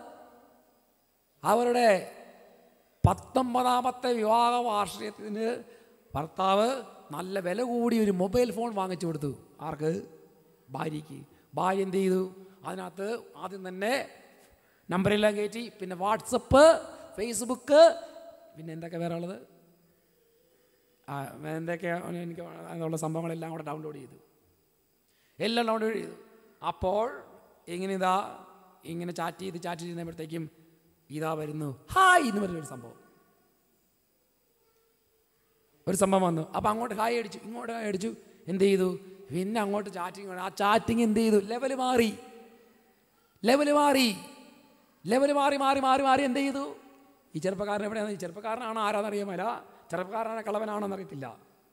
അവരുടെ പത്തൊമ്പതാമത്തെ വിവാഹ വാർഷികത്തിന് ഭർത്താവ് നല്ല വില കൂടി ഒരു മൊബൈൽ ഫോൺ വാങ്ങിച്ചു കൊടുത്തു ആർക്ക് ഭാര്യയ്ക്ക് ഭാര്യ എന്ത് ചെയ്തു അതിനകത്ത് ആദ്യം തന്നെ നമ്പറെല്ലാം കയറ്റി പിന്നെ വാട്സപ്പ് ഫേസ്ബുക്ക് പിന്നെ എന്തൊക്കെ വേറെ ഉള്ളത് ആ എന്തൊക്കെ എനിക്ക് അതുള്ള സംഭവങ്ങളെല്ലാം കൂടെ ഡൗൺലോഡ് ചെയ്തു എല്ലാം ഡൗൺലോഡ് ചെയ്തു അപ്പോൾ ഇങ്ങനെ ഇതാ ഇങ്ങനെ ചാറ്റ് ചെയ്ത് ചാറ്റ് ചെയ്യുമ്പോഴത്തേക്കും ഇതാ വരുന്നു ഹായ് എന്ന് പറഞ്ഞൊരു സംഭവം ഒരു സംഭവം വന്നു അപ്പോൾ അങ്ങോട്ട് ഹായ് അടിച്ചു ഇങ്ങോട്ട് ഹായ് അടിച്ചു എന്ത് ചെയ്തു പിന്നെ അങ്ങോട്ട് ചാറ്റിങ് ആ ചാറ്റിങ് എന്ത് ചെയ്തു ലെവൽ മാറി ലെവൽ മാറി ലെവൽ മാറി മാറി മാറി മാറി എന്ത് ചെയ്തു ഈ ചെറുപ്പക്കാരൻ എവിടെയാണ് ഈ ചെറുപ്പക്കാരനാണ് ആരാന്നറിയാമല്ല ചെറുപ്പക്കാരനാണ് കളവനാണെന്ന് അറിയത്തില്ല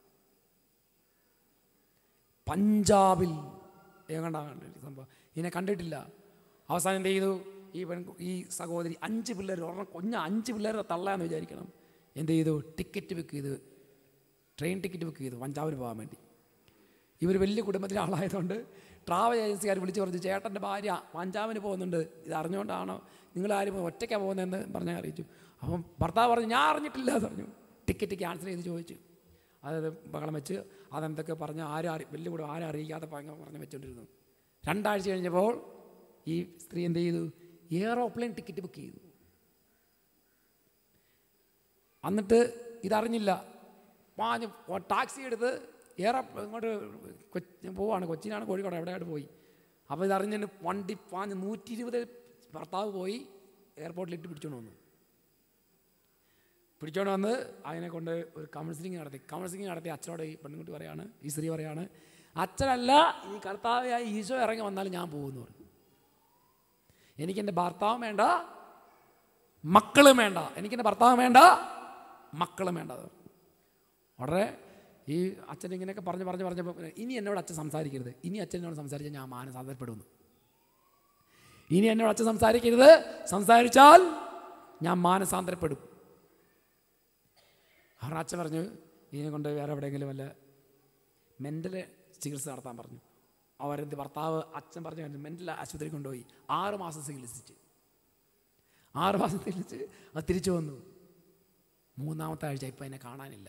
പഞ്ചാബിൽ എങ്ങണ്ടാണ് സംഭവം ഇതിനെ കണ്ടിട്ടില്ല അവസാനം എന്ത് ചെയ്തു ഈ പെൺ ഈ സഹോദരി അഞ്ച് പിള്ളേർ ഒരെണ്ണം കുഞ്ഞ അഞ്ച് പിള്ളേരെ തള്ളാന്ന് വിചാരിക്കണം എന്ത് ചെയ്തു ടിക്കറ്റ് ബുക്ക് ചെയ്തു ട്രെയിൻ ടിക്കറ്റ് ബുക്ക് ചെയ്തു പഞ്ചാബിൽ പോകാൻ വേണ്ടി ഇവർ വലിയ കുടുംബത്തിലെ ആളായതുകൊണ്ട് ട്രാവൽ ഏജൻസിക്കാർ വിളിച്ച് പറഞ്ഞു ചേട്ടൻ്റെ ഭാര്യ പഞ്ചാബിന് പോകുന്നുണ്ട് ഇത് അറിഞ്ഞുകൊണ്ടാണോ നിങ്ങളാരും ഒറ്റയ്ക്കാണ് പോകുന്നതെന്ന് പറഞ്ഞാൽ അറിയിച്ചു അപ്പം ഭർത്താവ് പറഞ്ഞു ഞാൻ അറിഞ്ഞിട്ടില്ല എന്ന് പറഞ്ഞു ടിക്കറ്റ് ക്യാൻസൽ ചെയ്ത് ചോദിച്ചു അതായത് ബഹളം വെച്ച് അതെന്തൊക്കെ പറഞ്ഞ് ആരും അറി വലിയ കൂടെ ആരും അറിയിക്കാതെ ഭയങ്കര പറഞ്ഞ് വെച്ചുകൊണ്ടിരുന്നു രണ്ടാഴ്ച കഴിഞ്ഞപ്പോൾ ഈ സ്ത്രീ എന്ത് ചെയ്തു എയറോപ്ലെയിൻ ടിക്കറ്റ് ബുക്ക് ചെയ്തു എന്നിട്ട് ഇതറിഞ്ഞില്ല പാഞ്ഞ് പോ- ടാക്സി എടുത്ത് ഏറെ ഇങ്ങോട്ട് കൊച്ചി പോവാണ് കൊച്ചിനാണ് കോഴിക്കോട് എവിടെയായിട്ട് പോയി അപ്പോൾ ഇതറിഞ്ഞതിന് വണ്ടി പാഞ്ഞ് നൂറ്റി ഇരുപത് ഭർത്താവ് പോയി എയർപോർട്ടിൽ ഇട്ട് പിടിച്ചോണ്ട് വന്നു പിടിച്ചോണ്ട് വന്ന് അതിനെ കൊണ്ട് ഒരു കൗൺസിലിംഗ് നടത്തി കൗൺസിലിംഗ് നടത്തി അച്ഛനോട് ഈ പെൺകുട്ടി പറയാണ് ഈ സ്ത്രീ പറയാണ് അച്ഛനല്ല ഈ കർത്താവായി ഈശോ ഇറങ്ങി വന്നാലും ഞാൻ പോകുന്നു പറഞ്ഞു എനിക്കെൻ്റെ ഭർത്താവും വേണ്ട മക്കളും വേണ്ട എനിക്കെൻ്റെ ഭർത്താവും വേണ്ട മക്കളും വേണ്ട അത് വളരെ ഈ അച്ഛൻ ഇങ്ങനെയൊക്കെ പറഞ്ഞ് പറഞ്ഞ് പറഞ്ഞപ്പോൾ ഇനി എന്നോട് അച്ഛൻ സംസാരിക്കരുത് ഇനി അച്ഛൻ എന്നോട് സംസാരിച്ചാൽ ഞാൻ മാനസാന്തരപ്പെടുന്നു ഇനി എന്നോട് അച്ഛൻ സംസാരിക്കരുത് സംസാരിച്ചാൽ ഞാൻ മാനസാന്തരപ്പെടും അവരുടെ അച്ഛൻ പറഞ്ഞു ഇതിനെ കൊണ്ട് വേറെ എവിടെയെങ്കിലും വല്ല മെൻ്റൽ ചികിത്സ നടത്താൻ പറഞ്ഞു അവരെന്ത് ഭർത്താവ് അച്ഛൻ പറഞ്ഞു മെൻ്റൽ ആശുപത്രി കൊണ്ടുപോയി ആറ് മാസം ചികിത്സിച്ച് ആറ് മാസം ചികിത്സിച്ച് അത് തിരിച്ചു വന്നു മൂന്നാമത്തെ ആഴ്ച ഇപ്പം എന്നെ കാണാനില്ല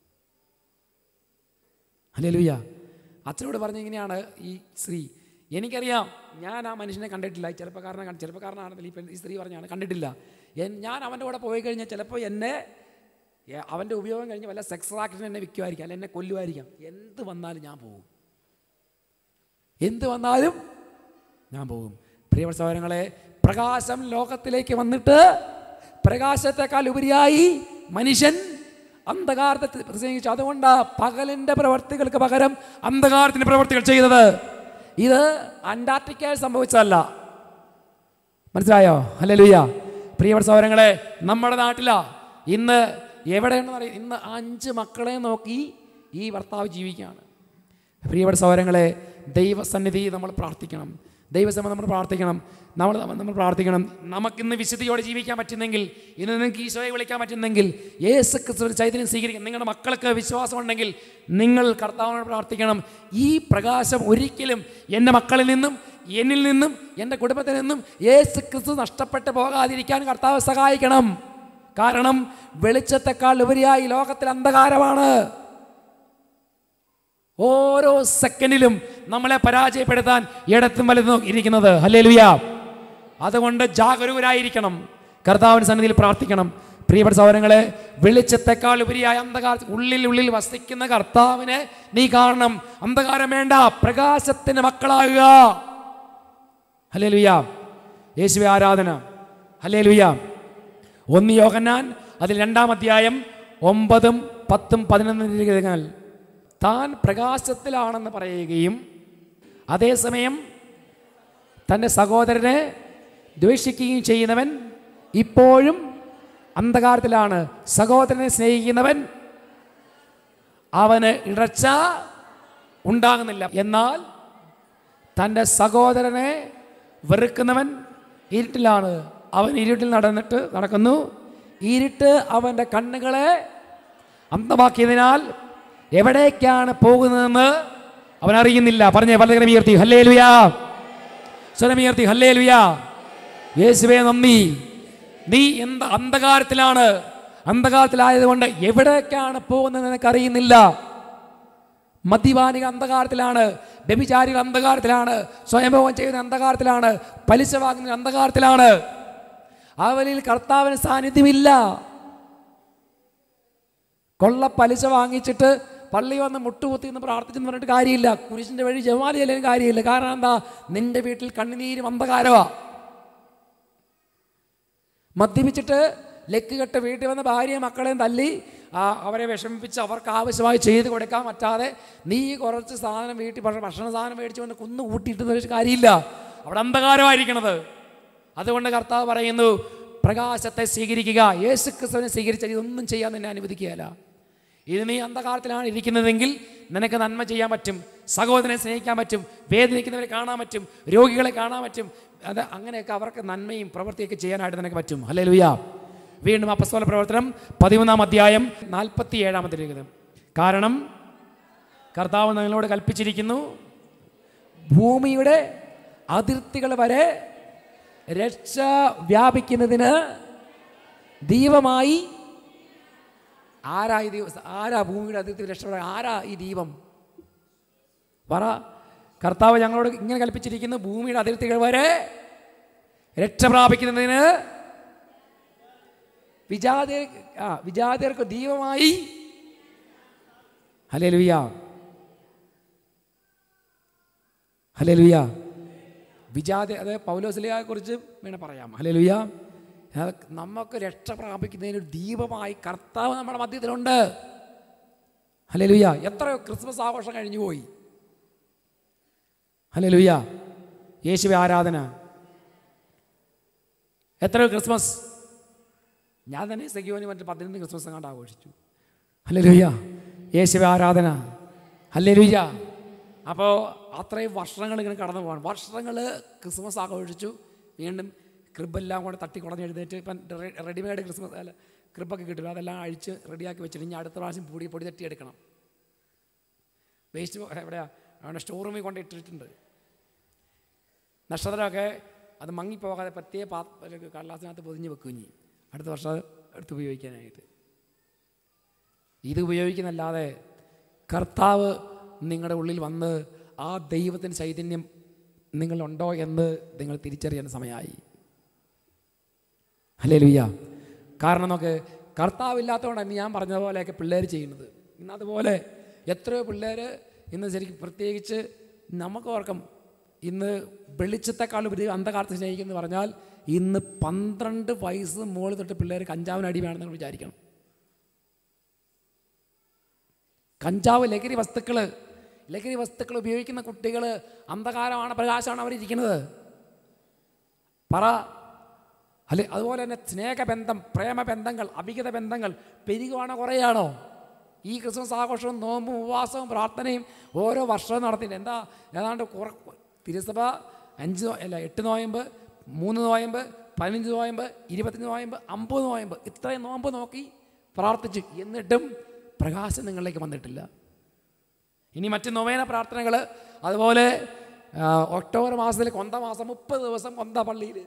അല്ലേ ലുയ്യ അച്ഛനോട് പറഞ്ഞ ഇങ്ങനെയാണ് ഈ സ്ത്രീ എനിക്കറിയാം ഞാൻ ആ മനുഷ്യനെ കണ്ടിട്ടില്ല ഈ ചെറുപ്പക്കാരനെ കണ്ട് ചെറുപ്പക്കാരനാണെങ്കിൽ ഈ പെൺ ഈ സ്ത്രീ പറഞ്ഞാണ് കണ്ടിട്ടില്ല എൻ- ഞാൻ അവൻ്റെ കൂടെ പോയി കഴിഞ്ഞാൽ ചിലപ്പോൾ എന്നെ എ- അവൻ്റെ ഉപയോഗം കഴിഞ്ഞ് വല്ല സെക്സ് റാക്കറ്റിന് എന്നെ വിൽക്കുമായിരിക്കാം അല്ല എന്നെ കൊല്ലുമായിരിക്കാം എന്ത് വന്നാലും ഞാൻ പോകും എന്ത് വന്നാലും ഞാൻ പോകും പ്രിയപ്പെട്ട സഹോദരങ്ങളെ പ്രകാശം ലോകത്തിലേക്ക് വന്നിട്ട് പ്രകാശത്തെക്കാൾ ഉപരിയായി മനുഷ്യൻ അന്ധകാരത്തെ പ്രസംഗിച്ചു അതുകൊണ്ട് പകലിൻ്റെ പ്രവർത്തികൾക്ക് പകരം അന്ധകാരത്തിൻ്റെ പ്രവർത്തികൾ ചെയ്തത് ഇത് അന്റാർട്ടിക്കയിൽ സംഭവിച്ചതല്ല മനസ്സിലായോ അല്ലേ ലുയ്യ പ്രിയപ്പെട്ട സഹോദരങ്ങളെ നമ്മുടെ നാട്ടിലാ ഇന്ന് എവിടെയാണെന്ന് അറിയാം ഇന്ന് അഞ്ച് മക്കളെ നോക്കി ഈ ഭർത്താവ് ജീവിക്കുകയാണ് പ്രിയപ്പെട്ട സഹോദരങ്ങളെ ദൈവസന്നിധി നമ്മൾ പ്രാർത്ഥിക്കണം ദൈവസമയം നമ്മൾ പ്രാർത്ഥിക്കണം നമ്മൾ നമ്മൾ പ്രാർത്ഥിക്കണം നമുക്കിന്ന് വിശുദ്ധിയോടെ ജീവിക്കാൻ പറ്റുന്നെങ്കിൽ ഇന്ന് നിങ്ങൾക്ക് ഈശോയെ വിളിക്കാൻ പറ്റുന്നെങ്കിൽ യേശു ക്രിസ്തുവിന്റെ ചൈതന്യം സ്വീകരിക്കണം നിങ്ങളുടെ മക്കൾക്ക് വിശ്വാസമുണ്ടെങ്കിൽ നിങ്ങൾ കർത്താവിനോട് പ്രാർത്ഥിക്കണം ഈ പ്രകാശം ഒരിക്കലും എൻ്റെ മക്കളിൽ നിന്നും എന്നിൽ നിന്നും എൻ്റെ കുടുംബത്തിൽ നിന്നും യേശു ക്രിസ്തു നഷ്ടപ്പെട്ടു പോകാതിരിക്കാൻ കർത്താവ് സഹായിക്കണം കാരണം വെളിച്ചത്തെക്കാൾ ഉപരിയായി ലോകത്തിൽ അന്ധകാരമാണ് ഓരോ സെക്കൻഡിലും നമ്മളെ പരാജയപ്പെടുത്താൻ ഇടത്തും വലുതും ഇരിക്കുന്നത് ഹല്ലേ അതുകൊണ്ട് ജാഗരൂകരായിരിക്കണം കർത്താവിന് സന്നിധിയിൽ പ്രാർത്ഥിക്കണം പ്രിയപ്പെട്ട സഹോദരങ്ങളെ വെളിച്ചത്തെക്കാൾ ഉപരിയായ അന്ധകാര ഉള്ളിൽ ഉള്ളിൽ വസിക്കുന്ന കർത്താവിനെ നീ കാണണം അന്ധകാരം വേണ്ട പ്രകാശത്തിന്റെ മക്കളാകുക ഹലേ ലുയ്യ യേശുവെ ആരാധന ഹലേ ലുയ്യ ഒന്ന് യോഹന്നാൻ അതിൽ രണ്ടാം അധ്യായം ഒമ്പതും പത്തും പതിനൊന്നും രംഗങ്ങൾ താൻ പ്രകാശത്തിലാണെന്ന് പറയുകയും അതേസമയം തൻ്റെ സഹോദരനെ ദ്വേഷിക്കുകയും ചെയ്യുന്നവൻ ഇപ്പോഴും അന്ധകാരത്തിലാണ് സഹോദരനെ സ്നേഹിക്കുന്നവൻ അവന് ഇടർച്ച ഉണ്ടാകുന്നില്ല എന്നാൽ തൻ്റെ സഹോദരനെ വെറുക്കുന്നവൻ ഇരുട്ടിലാണ് അവൻ ഇരുട്ടിൽ നടന്നിട്ട് നടക്കുന്നു ഇരുട്ട് അവൻ്റെ കണ്ണുകളെ അന്ധമാക്കിയതിനാൽ എവിടേക്കാണ് പോകുന്നതെന്ന് അവൻ അറിയുന്നില്ല പറഞ്ഞേ പലതരം ഉയർത്തി ഹല്ലേ ലുയാ സ്വരമുയർത്തി ഹല്ലേ ലുയാ യേശുവേ നന്ദി നീ എന്ത് അന്ധകാരത്തിലാണ് അന്ധകാരത്തിലായതുകൊണ്ട് എവിടേക്കാണ് പോകുന്നത് നിനക്ക് അറിയുന്നില്ല മദ്യപാനികൾ അന്ധകാരത്തിലാണ് വ്യഭിചാരികൾ അന്ധകാരത്തിലാണ് സ്വയംഭവം ചെയ്യുന്ന അന്ധകാരത്തിലാണ് പലിശ വാങ്ങുന്ന അന്ധകാരത്തിലാണ് അവനിൽ കർത്താവിന് സാന്നിധ്യമില്ല കൊള്ള പലിശ വാങ്ങിച്ചിട്ട് പള്ളി വന്ന് മുട്ടുകുത്തി എന്ന് പ്രാർത്ഥിച്ചെന്ന് പറഞ്ഞിട്ട് കാര്യമില്ല കുരിശിൻ്റെ വഴി ജമാലി ചെല്ലാൻ കാര്യമില്ല കാരണം എന്താ നിന്റെ വീട്ടിൽ കണ്ണുനീരും അന്ധകാരമാ മദ്യപിച്ചിട്ട് ലെക്ക് കെട്ട് വീട്ടിൽ വന്ന് ഭാര്യയും മക്കളെയും തല്ലി ആ, അവരെ വിഷമിപ്പിച്ച് അവർക്ക് ആവശ്യമായി ചെയ്ത് കൊടുക്കാൻ പറ്റാതെ നീ കുറച്ച് സാധനം വീട്ടിൽ ഭക്ഷ- ഭക്ഷണ സാധനം മേടിച്ച് വന്ന് കുന്ന് കൂട്ടിയിട്ട് ഒരു കാര്യമില്ല അവിടെ അന്ധകാരമായിരിക്കണത് അതുകൊണ്ട് കർത്താവ് പറയുന്നു പ്രകാശത്തെ സ്വീകരിക്കുക യേശു ക്രിസ്തുവിനെ സ്വീകരിച്ചാൽ ഇതൊന്നും ചെയ്യാൻ നിന്നെ അനുവദിക്കുകയല്ല ഇത് നീ അന്ധകാരത്തിലാണ് ഇരിക്കുന്നതെങ്കിൽ നിനക്ക് നന്മ ചെയ്യാൻ പറ്റും സഹോദരനെ സ്നേഹിക്കാൻ പറ്റും വേദനിക്കുന്നവരെ കാണാൻ പറ്റും രോഗികളെ കാണാൻ പറ്റും അത് അങ്ങനെയൊക്കെ അവർക്ക് നന്മയും പ്രവൃത്തിയൊക്കെ ചെയ്യാനായിട്ട് നിനക്ക് പറ്റും അല്ലേ ലുയ്യ വീണ്ടും അപ്പസ്തോല പ്രവർത്തനം പതിമൂന്നാം അധ്യായം നാൽപ്പത്തി ഏഴാമത്തെ ലിഖിതം കാരണം കർത്താവ് നിങ്ങളോട് കൽപ്പിച്ചിരിക്കുന്നു ഭൂമിയുടെ അതിർത്തികൾ വരെ രക്ഷ വ്യാപിക്കുന്നതിന് ദീപമായി ആരാ ഈ ദീപം ആരാ ഭൂമിയുടെ അതിർത്തി രക്ഷപ്പെടാൻ ആരാ ഈ ദീപം പറ കർത്താവ് ഞങ്ങളോട് ഇങ്ങനെ കൽപ്പിച്ചിരിക്കുന്നു ഭൂമിയുടെ അതിർത്തികൾ വരെ രക്ഷ പ്രാപിക്കുന്നതിന് വിജാതിർ ആ വിജാതിയർക്ക് ദീപമായി ഹലേ ലുയ്യ ഹലേ ലുയ്യ വിജാതി അത് പൗലോസ്ലിയെ കുറിച്ച് വേണേൽ പറയാം ഹലേ ലുയ്യ നമുക്ക് രക്ഷ പ്രാപിക്കുന്നതിന് ഒരു ദീപമായി കർത്താവ് നമ്മുടെ മധ്യത്തിലുണ്ട് ഹലേ ലുയ്യ എത്രയോ ക്രിസ്മസ് ആഘോഷം കഴിഞ്ഞു പോയി ഹലേ ലുയ്യ യേശുവെ ആരാധന എത്രയോ ക്രിസ്മസ് ഞാൻ തന്നെ സെഗ്യോനി മറ്റു പതിനൊന്ന് ക്രിസ്മസ് അങ്ങാണ്ട് ആഘോഷിച്ചു ഹലേ ലുയ്യ യേശുവെ ആരാധന ഹലേ ലുയ്യ അപ്പോൾ അത്രയും വർഷങ്ങൾ ഇങ്ങനെ കടന്നു പോകാൻ വർഷങ്ങൾ ക്രിസ്മസ് ആഘോഷിച്ചു വീണ്ടും ക്രിബെല്ലാം കൂടെ തട്ടി കുടഞ്ഞ് എഴുന്നേറ്റ് ഇപ്പം റെഡിമെയ്ഡ് ക്രിസ്മസ് അല്ല ക്രിബൊക്കെ കിട്ടില്ല അതെല്ലാം അഴിച്ച് റെഡിയാക്കി വെച്ചിട്ട് ഇനി അടുത്ത പ്രാവശ്യം പൊടി പൊടി തട്ടി എടുക്കണം വേസ്റ്റ് എവിടെയാ അവിടെ സ്റ്റോർ റൂമിൽ കൊണ്ട് ഇട്ടിട്ടുണ്ട് നക്ഷത്രമൊക്കെ അത് മങ്ങിപ്പോകാതെ പ്രത്യേക പാ ഒരു കടലാസിനകത്ത് പൊതിഞ്ഞ് വെക്കും ഇനി അടുത്ത വർഷം അത് എടുത്ത് ഉപയോഗിക്കാനായിട്ട് ഇത് ഉപയോഗിക്കുന്നല്ലാതെ കർത്താവ് നിങ്ങളുടെ ഉള്ളിൽ വന്ന് ആ ദൈവത്തിൻ്റെ ചൈതന്യം നിങ്ങളുണ്ടോ എന്ന് നിങ്ങൾ തിരിച്ചറിയാൻ സമയമായി അല്ലേ ലുയ്യ കാരണം നോക്ക് കർത്താവില്ലാത്തതുകൊണ്ടാണ് ഇന്ന് ഞാൻ പറഞ്ഞതുപോലെയൊക്കെ പിള്ളേർ ചെയ്യുന്നത് ഇന്ന് അതുപോലെ എത്രയോ പിള്ളേർ ഇന്ന് ശരിക്കും പ്രത്യേകിച്ച് നമുക്ക് ഓർക്കും ഇന്ന് വെളിച്ചത്തെക്കാൾ ഉപരി അന്ധകാലത്ത് സ്നേഹിക്കുന്നു പറഞ്ഞാൽ ഇന്ന് പന്ത്രണ്ട് വയസ്സ് മുകളിൽ തൊട്ട് പിള്ളേർ കഞ്ചാവിന് അടിമയാണെന്ന് നിങ്ങൾ വിചാരിക്കണം കഞ്ചാവ് ലഹരി വസ്തുക്കൾ ലഹരി വസ്തുക്കൾ ഉപയോഗിക്കുന്ന കുട്ടികൾ അന്ധകാരമാണ് പ്രകാശമാണ് അവരിയ്ക്കുന്നത് പറ അല്ലെ അതുപോലെ തന്നെ സ്നേഹബന്ധം പ്രേമബന്ധങ്ങൾ അഭിഗത ബന്ധങ്ങൾ പെരുകുവാണോ കുറയാണോ ഈ ക്രിസ്മസ് ആഘോഷവും നോമ്പും ഉപവാസവും പ്രാർത്ഥനയും ഓരോ വർഷവും നടത്തിയിട്ട് എന്താ ഏതാണ്ട് കുറ തിരുസഭ അഞ്ച് നോ- അല്ല എട്ട് നോയമ്പ് മൂന്ന് നോയമ്പ് പതിനഞ്ച് നോയമ്പ് ഇരുപത്തഞ്ച് നോയമ്പ് അമ്പത് നോയമ്പ് ഇത്രയും നോമ്പ് നോക്കി പ്രാർത്ഥിച്ചു എന്നിട്ടും പ്രകാശം നിങ്ങളിലേക്ക് വന്നിട്ടില്ല ഇനി മറ്റ് നൊവേന പ്രാർത്ഥനകൾ അതുപോലെ ആ, ഒക്ടോബർ മാസത്തിൽ കൊന്ത മാസം മുപ്പത് ദിവസം കൊന്ത പള്ളിയിൽ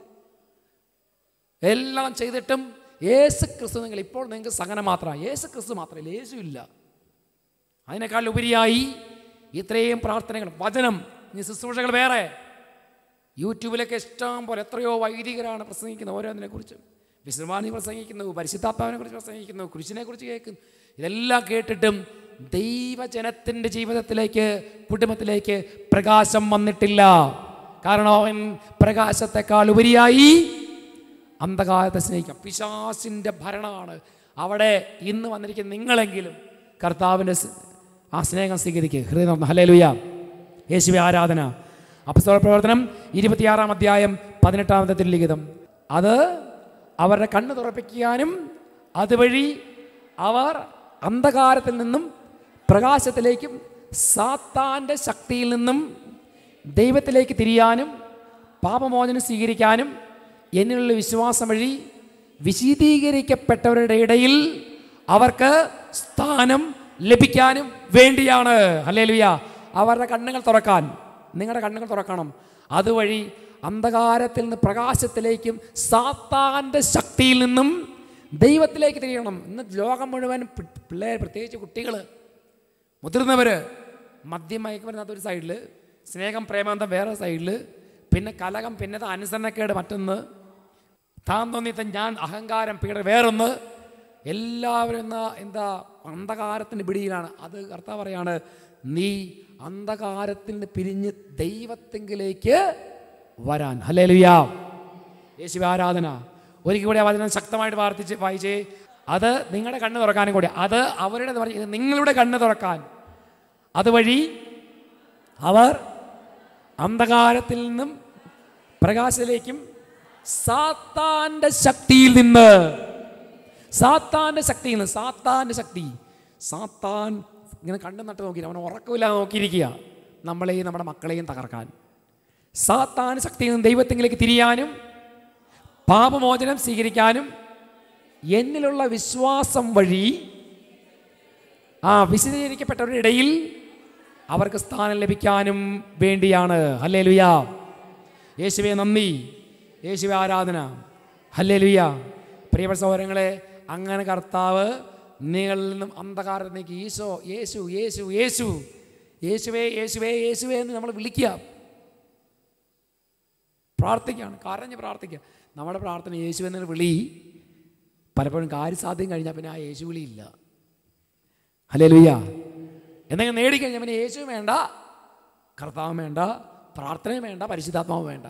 എല്ലാം ചെയ്തിട്ടും യേശു ക്രിസ്തു നിങ്ങൾ ഇപ്പോൾ നിങ്ങൾക്ക് സഹനം മാത്രമാണ് യേശു ക്രിസ്തു മാത്രമല്ല യേശു ഇല്ല അതിനേക്കാൾ ഉപരിയായി ഇത്രയും പ്രാർത്ഥനകൾ വചനം ഇനി ശുശ്രൂഷകൾ വേറെ യൂട്യൂബിലൊക്കെ ഇഷ്ടം പോലെ എത്രയോ വൈദികരാണ് പ്രസംഗിക്കുന്നത് ഓരോന്നിനെ കുറിച്ചും വിശ്രമാനി പ്രസംഗിക്കുന്നു പരിശുദ്ധാത്മാവിനെ കുറിച്ച് പ്രസംഗിക്കുന്നു കുരിശിനെ കുറിച്ച് കേൾക്കുന്നു ഇതെല്ലാം കേട്ടിട്ടും ദൈവജനത്തിൻ്റെ ജീവിതത്തിലേക്ക് കുടുംബത്തിലേക്ക് പ്രകാശം വന്നിട്ടില്ല കാരണം അവൻ പ്രകാശത്തെക്കാൾ ഉപരിയായി അന്ധകാരത്തെ സ്നേഹിക്കാം പിശാസിൻ്റെ ഭരണമാണ് അവിടെ ഇന്ന് വന്നിരിക്കുന്ന നിങ്ങളെങ്കിലും കർത്താവിൻ്റെ സ്- ആ സ്നേഹം സ്വീകരിക്കുക ഹൃദയം ഹലേ ലുയ യേശുവെ ആരാധന അപ്പസ്തോല പ്രവർത്തനം ഇരുപത്തിയാറാം അധ്യായം പതിനെട്ടാമത്തെ തിരുലിഖിതം അത് അവരുടെ കണ്ണ് തുറപ്പിക്കാനും അതുവഴി അവർ അന്ധകാരത്തിൽ നിന്നും പ്രകാശത്തിലേക്കും സാത്താൻ്റെ ശക്തിയിൽ നിന്നും ദൈവത്തിലേക്ക് തിരിയാനും പാപമോചനം സ്വീകരിക്കാനും എന്നിലുള്ള വിശ്വാസം വഴി വിശീതീകരിക്കപ്പെട്ടവരുടെ ഇടയിൽ അവർക്ക് സ്ഥാനം ലഭിക്കാനും വേണ്ടിയാണ് ഹല്ലേലൂയ അവരുടെ കണ്ണുകൾ തുറക്കാൻ നിങ്ങളുടെ കണ്ണുകൾ തുറക്കണം അതുവഴി അന്ധകാരത്തിൽ നിന്ന് പ്രകാശത്തിലേക്കും സാത്താൻ്റെ ശക്തിയിൽ നിന്നും ദൈവത്തിലേക്ക് തിരിയണം ഇന്ന് ലോകം മുഴുവൻ പി- പിള്ളേർ പ്രത്യേകിച്ച് കുട്ടികൾ മുതിർന്നവർ മദ്യം മയക്കുമരുന്നത് ഒരു സൈഡിൽ സ്നേഹം പ്രേമാന്തം വേറെ സൈഡിൽ പിന്നെ കലകം പിന്നെ അനുസരണക്കേട് മറ്റൊന്ന് താൻ തോന്നിത്ത ഞാൻ അഹങ്കാരം പീഡ വേറൊന്ന് എല്ലാവരും ഇന്ന് എന്താ അന്ധകാരത്തിൻ്റെ പിടിയിലാണ് അത് കർത്താവ് പറയാണ് നീ അന്ധകാരത്തിൽ നിന്ന് പിരിഞ്ഞ് ദൈവത്തെങ്കിലേക്ക് വരാൻ ഹലേ ലുയാ യേശുവ ആരാധന ഒരിക്കൽ കൂടി ആ വചനം ശക്തമായിട്ട് പ്രാർത്ഥിച്ച് വായിച്ചേ അത് നിങ്ങളുടെ കണ്ണ് തുറക്കാനും കൂടി അത് അവരുടെ എന്ന് പറഞ്ഞ- ഇത് നിങ്ങളുടെ കണ്ണ് തുറക്കാൻ അതുവഴി അവർ അന്ധകാരത്തിൽ നിന്നും പ്രകാശത്തിലേക്കും സാത്താന്റെ ശക്തിയിൽ നിന്ന് സാത്താന്റെ ശക്തിയിൽ നിന്ന് സാത്താന്റെ ശക്തി സാത്താൻ ഇങ്ങനെ കണ്ണു നട്ട് നോക്കി അവൻ ഉറക്കമില്ലാതെ നോക്കിയിരിക്കുക നമ്മളെയും നമ്മുടെ മക്കളെയും തകർക്കാൻ സാത്താൻ ശക്തിയിൽ നിന്ന് ദൈവത്തിലേക്ക് തിരിയാനും പാപമോചനം സ്വീകരിക്കാനും എന്നിലുള്ള വിശ്വാസം വഴി ആ വിശദീകരിക്കപ്പെട്ടവരുടെ ഇടയിൽ അവർക്ക് സ്ഥാനം ലഭിക്കാനും വേണ്ടിയാണ് ഹല്ലേ ലുയാ യേശുവെ നന്ദി യേശുവെ ആരാധന ഹല്ലേ ലുയാ പ്രിയപ്പെട്ട സഹോദരങ്ങളെ അങ്ങനെ കർത്താവ് നിങ്ങളിൽ നിന്നും അന്ധകാരത്തിലേക്ക് ഈശോ യേശു യേശു യേശു യേശുവേ യേശുവേ യേശുവേ എന്ന് നമ്മൾ വിളിക്കുക പ്രാർത്ഥിക്കുകയാണ് കരഞ്ഞ് പ്രാർത്ഥിക്കുക നമ്മുടെ പ്രാർത്ഥന യേശു എന്നൊരു വിളി പലപ്പോഴും കാര്യസാധ്യം കഴിഞ്ഞാൽ പിന്നെ ആ യേശു വിളിയില്ല ഹലേ ലുയ്യ എന്തെങ്കിലും നേടിക്കഴിഞ്ഞാൽ പിന്നെ യേശു വേണ്ട കർത്താവും വേണ്ട പ്രാർത്ഥനയും വേണ്ട പരിശുദ്ധാത്മാവും വേണ്ട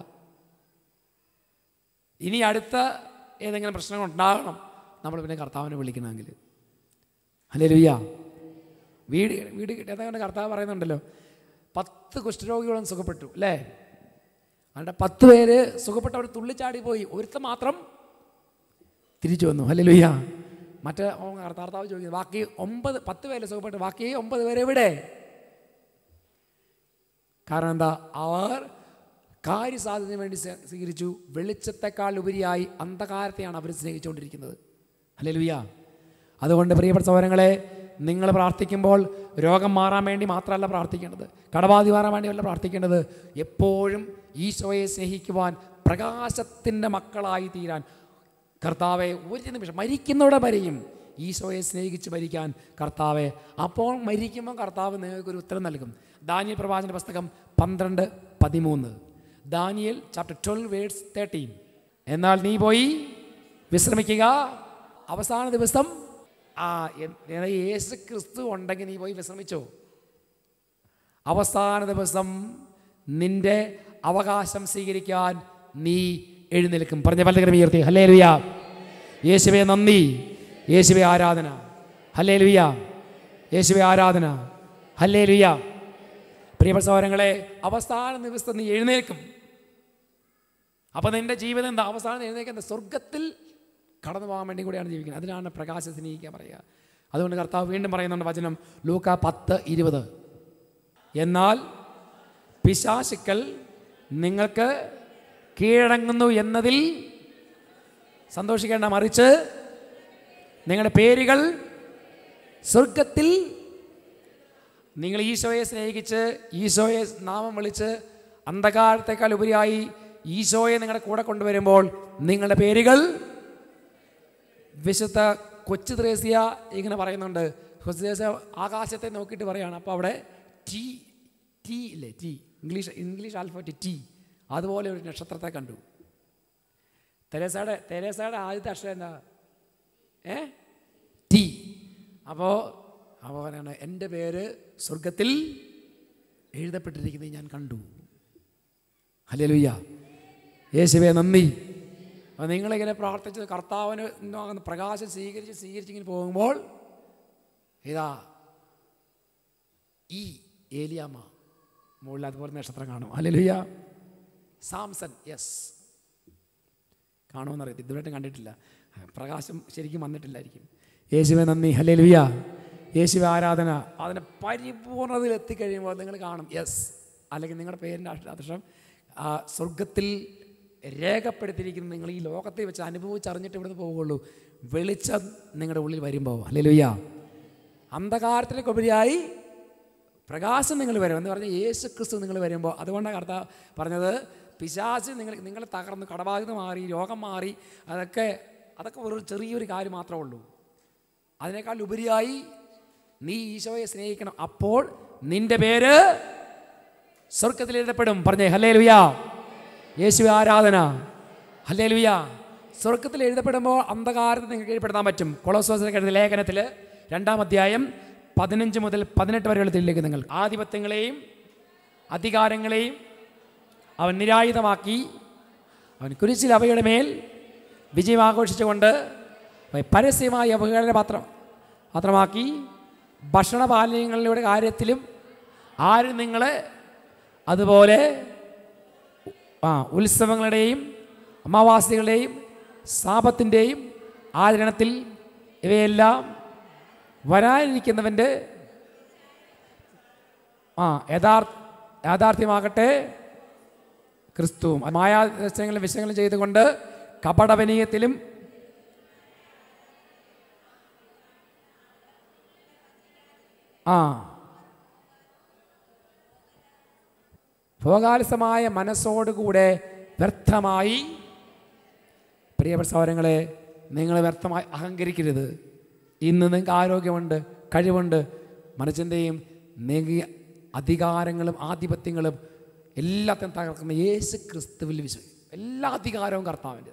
ഇനി അടുത്ത ഏതെങ്കിലും പ്രശ്നങ്ങൾ ഉണ്ടാകണം നമ്മൾ പിന്നെ കർത്താവിനെ വിളിക്കണമെങ്കിൽ അല്ലേ ലുയ്യ വീട് വീട് കിട്ടിയതുകൊണ്ട് കർത്താവ് പറയുന്നുണ്ടല്ലോ പത്ത് കുഷ്ഠരോഗികളും സുഖപ്പെട്ടു അല്ലേ അതുകൊണ്ട് പത്ത് പേര് സുഖപ്പെട്ടവർ തുള്ളിച്ചാടി പോയി ഒരുത്ത മാത്രം തിരിച്ചു വന്നു അല്ലേ ലുയ്യ മറ്റേ ഓ, കർത്താവ് ചോദിക്കുന്നു ബാക്കി ഒമ്പത് പത്ത് പേര് സുഖപ്പെട്ടു ബാക്കി ഒമ്പത് പേര് എവിടെ കാരണം എന്താ അവർ കാര്യസാധ്യതയ്ക്ക് വേണ്ടി സ്വീ- സ്വീകരിച്ചു വെളിച്ചത്തെക്കാൾ ഉപരിയായി അന്ധകാരത്തെയാണ് അവർ സ്നേഹിച്ചുകൊണ്ടിരിക്കുന്നത് അല്ലേ ലുയ്യ അതുകൊണ്ട് പ്രിയപ്പെട്ട സഹോദരങ്ങളെ നിങ്ങൾ പ്രാർത്ഥിക്കുമ്പോൾ രോഗം മാറാൻ വേണ്ടി മാത്രമല്ല പ്രാർത്ഥിക്കേണ്ടത് കടബാധി മാറാൻ വേണ്ടിയല്ല പ്രാർത്ഥിക്കേണ്ടത് എപ്പോഴും ഈശോയെ സ്നേഹിക്കുവാൻ പ്രകാശത്തിൻ്റെ മക്കളായി തീരാൻ കർത്താവെ ഒരു നിമിഷം മരിക്കുന്നവിടെ വരെയും ഈശോയെ സ്നേഹിച്ച് മരിക്കാൻ കർത്താവെ അപ്പോൾ മരിക്കുമ്പോൾ കർത്താവ് നിങ്ങൾക്കൊരു ഉത്തരം നൽകും ദാനിയൽ പ്രവാചന പുസ്തകം പന്ത്രണ്ട് പതിമൂന്ന് Daniel chapter twelve verse thirteen എന്നാൽ നീ പോയി വിശ്രമിക്കുക അവസാന ദിവസം ആ എ- എ- യേശു ക്രിസ്തു ഉണ്ടെങ്കിൽ നീ പോയി വിശ്രമിച്ചോ അവസാന ദിവസം നിന്റെ അവകാശം സ്വീകരിക്കാൻ നീ എഴുന്നേൽക്കും പറഞ്ഞ പലതരം ഉയർത്തി ഹല്ലേ ലുയ യേശുവെ നന്ദി യേശുവെ ആരാധന ഹല്ലേ ലുയ യേശുവെ ആരാധന ഹല്ലേ ലുയ പ്രിയപ്പെട്ട സഹോദരങ്ങളെ അവസാന ദിവസം നീ എഴുന്നേൽക്കും അപ്പം നിന്റെ ജീവിതം എന്താ അവസാനം എഴുന്നേൽക്കുന്നത് സ്വർഗത്തിൽ കടന്നു പോകാൻ വേണ്ടി കൂടിയാണ് ജീവിക്കുന്നത് അതിനാണ് പ്രകാശ സ്നേഹിക്കുക പറയുക അതുകൊണ്ട് കർത്താവ് വീണ്ടും പറയുന്നുണ്ട് വചനം ലൂക്ക പത്ത് ഇരുപത് എന്നാൽ പിശാശുക്കൾ നിങ്ങൾക്ക് കീഴടങ്ങുന്നു എന്നതിൽ സന്തോഷിക്കേണ്ട മറിച്ച് നിങ്ങളുടെ പേരുകൾ സ്വർഗത്തിൽ നിങ്ങൾ ഈശോയെ സ്നേഹിച്ച് ഈശോയെ നാമം വിളിച്ച് അന്ധകാരത്തെക്കാൾ ഉപരിയായി ഈശോയെ നിങ്ങളുടെ കൂടെ കൊണ്ടുവരുമ്പോൾ നിങ്ങളുടെ പേരുകൾ വിശുദ്ധ കൊച്ചു ത്രേസ്യ ഇങ്ങനെ പറയുന്നുണ്ട് കൊച്ചു ത്രേസ്യ ആകാശത്തെ നോക്കിയിട്ട് പറയാണ് അപ്പോൾ അവിടെ ടി ടി ഇല്ലേ T English English alphabet T അതുപോലെ ഒരു നക്ഷത്രത്തെ കണ്ടു തെരേസയുടെ തെരേസയുടെ ആദ്യത്തെ അക്ഷരം എന്താ ഏ ടി അപ്പോൾ അപ്പോൾ പറയാണ് എൻ്റെ പേര് സ്വർഗത്തിൽ എഴുതപ്പെട്ടിരിക്കുന്നത് ഞാൻ കണ്ടു ഹല്ലേലൂയ്യ യേശുവേ നന്ദി അപ്പോൾ നിങ്ങളിങ്ങനെ പ്രാർത്ഥിച്ച് കർത്താവിന് ഉണ്ടാകുന്ന പ്രകാശം സ്വീകരിച്ച് സ്വീകരിച്ചിങ്ങനെ പോകുമ്പോൾ ഇതാ ഈ ഏലിയാമ്മ മുകളിൽ അതുപോലെ നക്ഷത്രം കാണും ഹല്ലേലൂയ്യ സാംസൺ യെസ് കാണുമെന്നറിയത്തില്ല ഇതുവരെയായിട്ടും കണ്ടിട്ടില്ല പ്രകാശം ശരിക്കും വന്നിട്ടില്ലായിരിക്കും യേശുവെ നന്ദി ഹല്ലേ ലുയ്യ യേശുവെ ആരാധന അതിൻ്റെ പരിപൂർണതയിൽ എത്തിക്കഴിയുമ്പോൾ നിങ്ങൾ കാണും യെസ് അല്ലെങ്കിൽ നിങ്ങളുടെ പേരിൻ്റെ അക്ഷരം ആ സ്വർഗത്തിൽ രേഖപ്പെടുത്തിയിരിക്കുന്ന നിങ്ങൾ ഈ ലോകത്തെ വെച്ച് അനുഭവിച്ചറിഞ്ഞിട്ട് ഇവിടുന്ന് പോവുകയുള്ളൂ വെളിച്ചം നിങ്ങളുടെ ഉള്ളിൽ വരുമ്പോൾ ഹല്ലേ ലുയ്യ അന്ധകാരത്തിലേക്ക് ഉപരിയായി പ്രകാശം നിങ്ങൾ വരും എന്ന് പറഞ്ഞാൽ യേശു ക്രിസ്തു നിങ്ങൾ വരുമ്പോൾ അതുകൊണ്ടാണ് കർത്താവ് പറഞ്ഞത് പിശാച് നിങ്ങൾ നിങ്ങൾ തകർന്ന് കടബാധിത മാറി രോഗം മാറി അതൊക്കെ അതൊക്കെ വെറും ചെറിയൊരു കാര്യം മാത്രമേ ഉള്ളൂ അതിനേക്കാൾ ഉപരിയായി നീ ഈശോയെ സ്നേഹിക്കണം അപ്പോൾ നിന്റെ പേര് സ്വർഗത്തിൽ എഴുതപ്പെടും പറഞ്ഞേ ഹല്ലേ ലുയാ യേശു ആരാധന ഹല്ലേ ലുയാ സ്വർഗത്തിൽ എഴുതപ്പെടുമ്പോൾ അന്ധകാരത്തിൽ നിങ്ങൾക്ക് കീഴ്പ്പെടുത്താൻ പറ്റും കൊളോസോസിന്റെ ലേഖനത്തിൽ രണ്ടാം അധ്യായം പതിനഞ്ച് മുതൽ പതിനെട്ട് വരെയുള്ള തിരിലേക്ക് നിങ്ങൾ ആധിപത്യങ്ങളെയും അധികാരങ്ങളെയും അവൻ നിരായുധമാക്കി അവൻ കുരിശിൽ അവയുടെ മേൽ വിജയം ആഘോഷിച്ചുകൊണ്ട് പരസ്യമായി അവഹേളന പാത്രം പാത്രമാക്കി ഭക്ഷണപാനീയങ്ങളുടെ കാര്യത്തിലും ആരും നിങ്ങളെ അതുപോലെ ആ ഉത്സവങ്ങളുടെയും അമാവാസികളുടെയും സാപത്തിൻ്റെയും ആചരണത്തിൽ ഇവയെല്ലാം വരാനിരിക്കുന്നവൻ്റെ ആ യഥാർത്ഥ യാഥാർത്ഥ്യമാകട്ടെ ക്രിസ്തുവും മായാദർശനങ്ങളും വിഷയങ്ങളും ചെയ്തുകൊണ്ട് കപടവനീയത്തിലും ആ ഭോഗാലസമായ മനസ്സോടുകൂടെ വ്യർത്ഥമായി പ്രിയപ്പെട്ട സൗരങ്ങളെ നിങ്ങൾ വ്യർത്ഥമായി അഹങ്കരിക്കരുത് ഇന്ന് നിങ്ങൾക്ക് ആരോഗ്യമുണ്ട് കഴിവുണ്ട് മനസ്സിൻ്റെയും നെഗി അധികാരങ്ങളും ആധിപത്യങ്ങളും എല്ലാത്തിനും തകർക്കുന്ന യേശു ക്രിസ്തുവിൽ വിശ്വസിക്കും എല്ലാ അധികാരവും കർത്താവിൻ്റെത്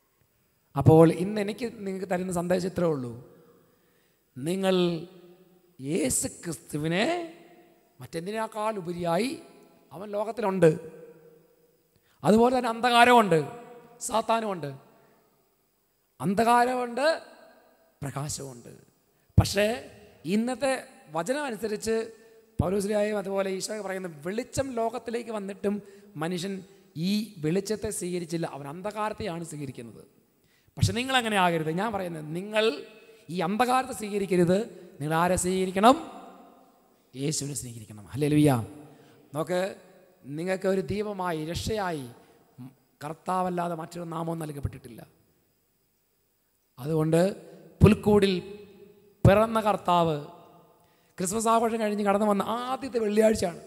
അപ്പോൾ ഇന്ന് എനിക്ക് നിങ്ങൾക്ക് തരുന്ന സന്ദേശം ഇത്രേ ഉള്ളൂ നിങ്ങൾ യേശു ക്രിസ്തുവിനെ മറ്റെന്തിനേക്കാൾ ഉപരിയായി അവൻ ലോകത്തിലുണ്ട് അതുപോലെ തന്നെ അന്ധകാരമുണ്ട് സാത്താനുമുണ്ട് അന്ധകാരമുണ്ട് പ്രകാശമുണ്ട് പക്ഷേ ഇന്നത്തെ വചനം അനുസരിച്ച് പൗരസ്ലിയായും അതുപോലെ ഈശോ പറയുന്ന വെളിച്ചം ലോകത്തിലേക്ക് വന്നിട്ടും മനുഷ്യൻ ഈ വെളിച്ചത്തെ സ്വീകരിച്ചില്ല അവൻ അന്ധകാരത്തെയാണ് സ്വീകരിക്കുന്നത് പക്ഷെ നിങ്ങൾ അങ്ങനെ ആകരുത് ഞാൻ പറയുന്നത് നിങ്ങൾ ഈ അന്ധകാരത്തെ സ്വീകരിക്കരുത് നിങ്ങൾ ആരെ സ്വീകരിക്കണം യേശുവിനെ സ്വീകരിക്കണം അല്ലേ ലുയ്യ നോക്ക് നിങ്ങൾക്ക് ഒരു ദീപമായി രക്ഷയായി ഉം, കർത്താവല്ലാതെ മറ്റൊരു നാമവും നൽകപ്പെട്ടിട്ടില്ല അതുകൊണ്ട് പുൽക്കൂടിൽ പിറന്ന കർത്താവ് ക്രിസ്മസ് ആഘോഷം കഴിഞ്ഞ് കടന്നു വന്ന ആദ്യത്തെ വെള്ളിയാഴ്ചയാണ്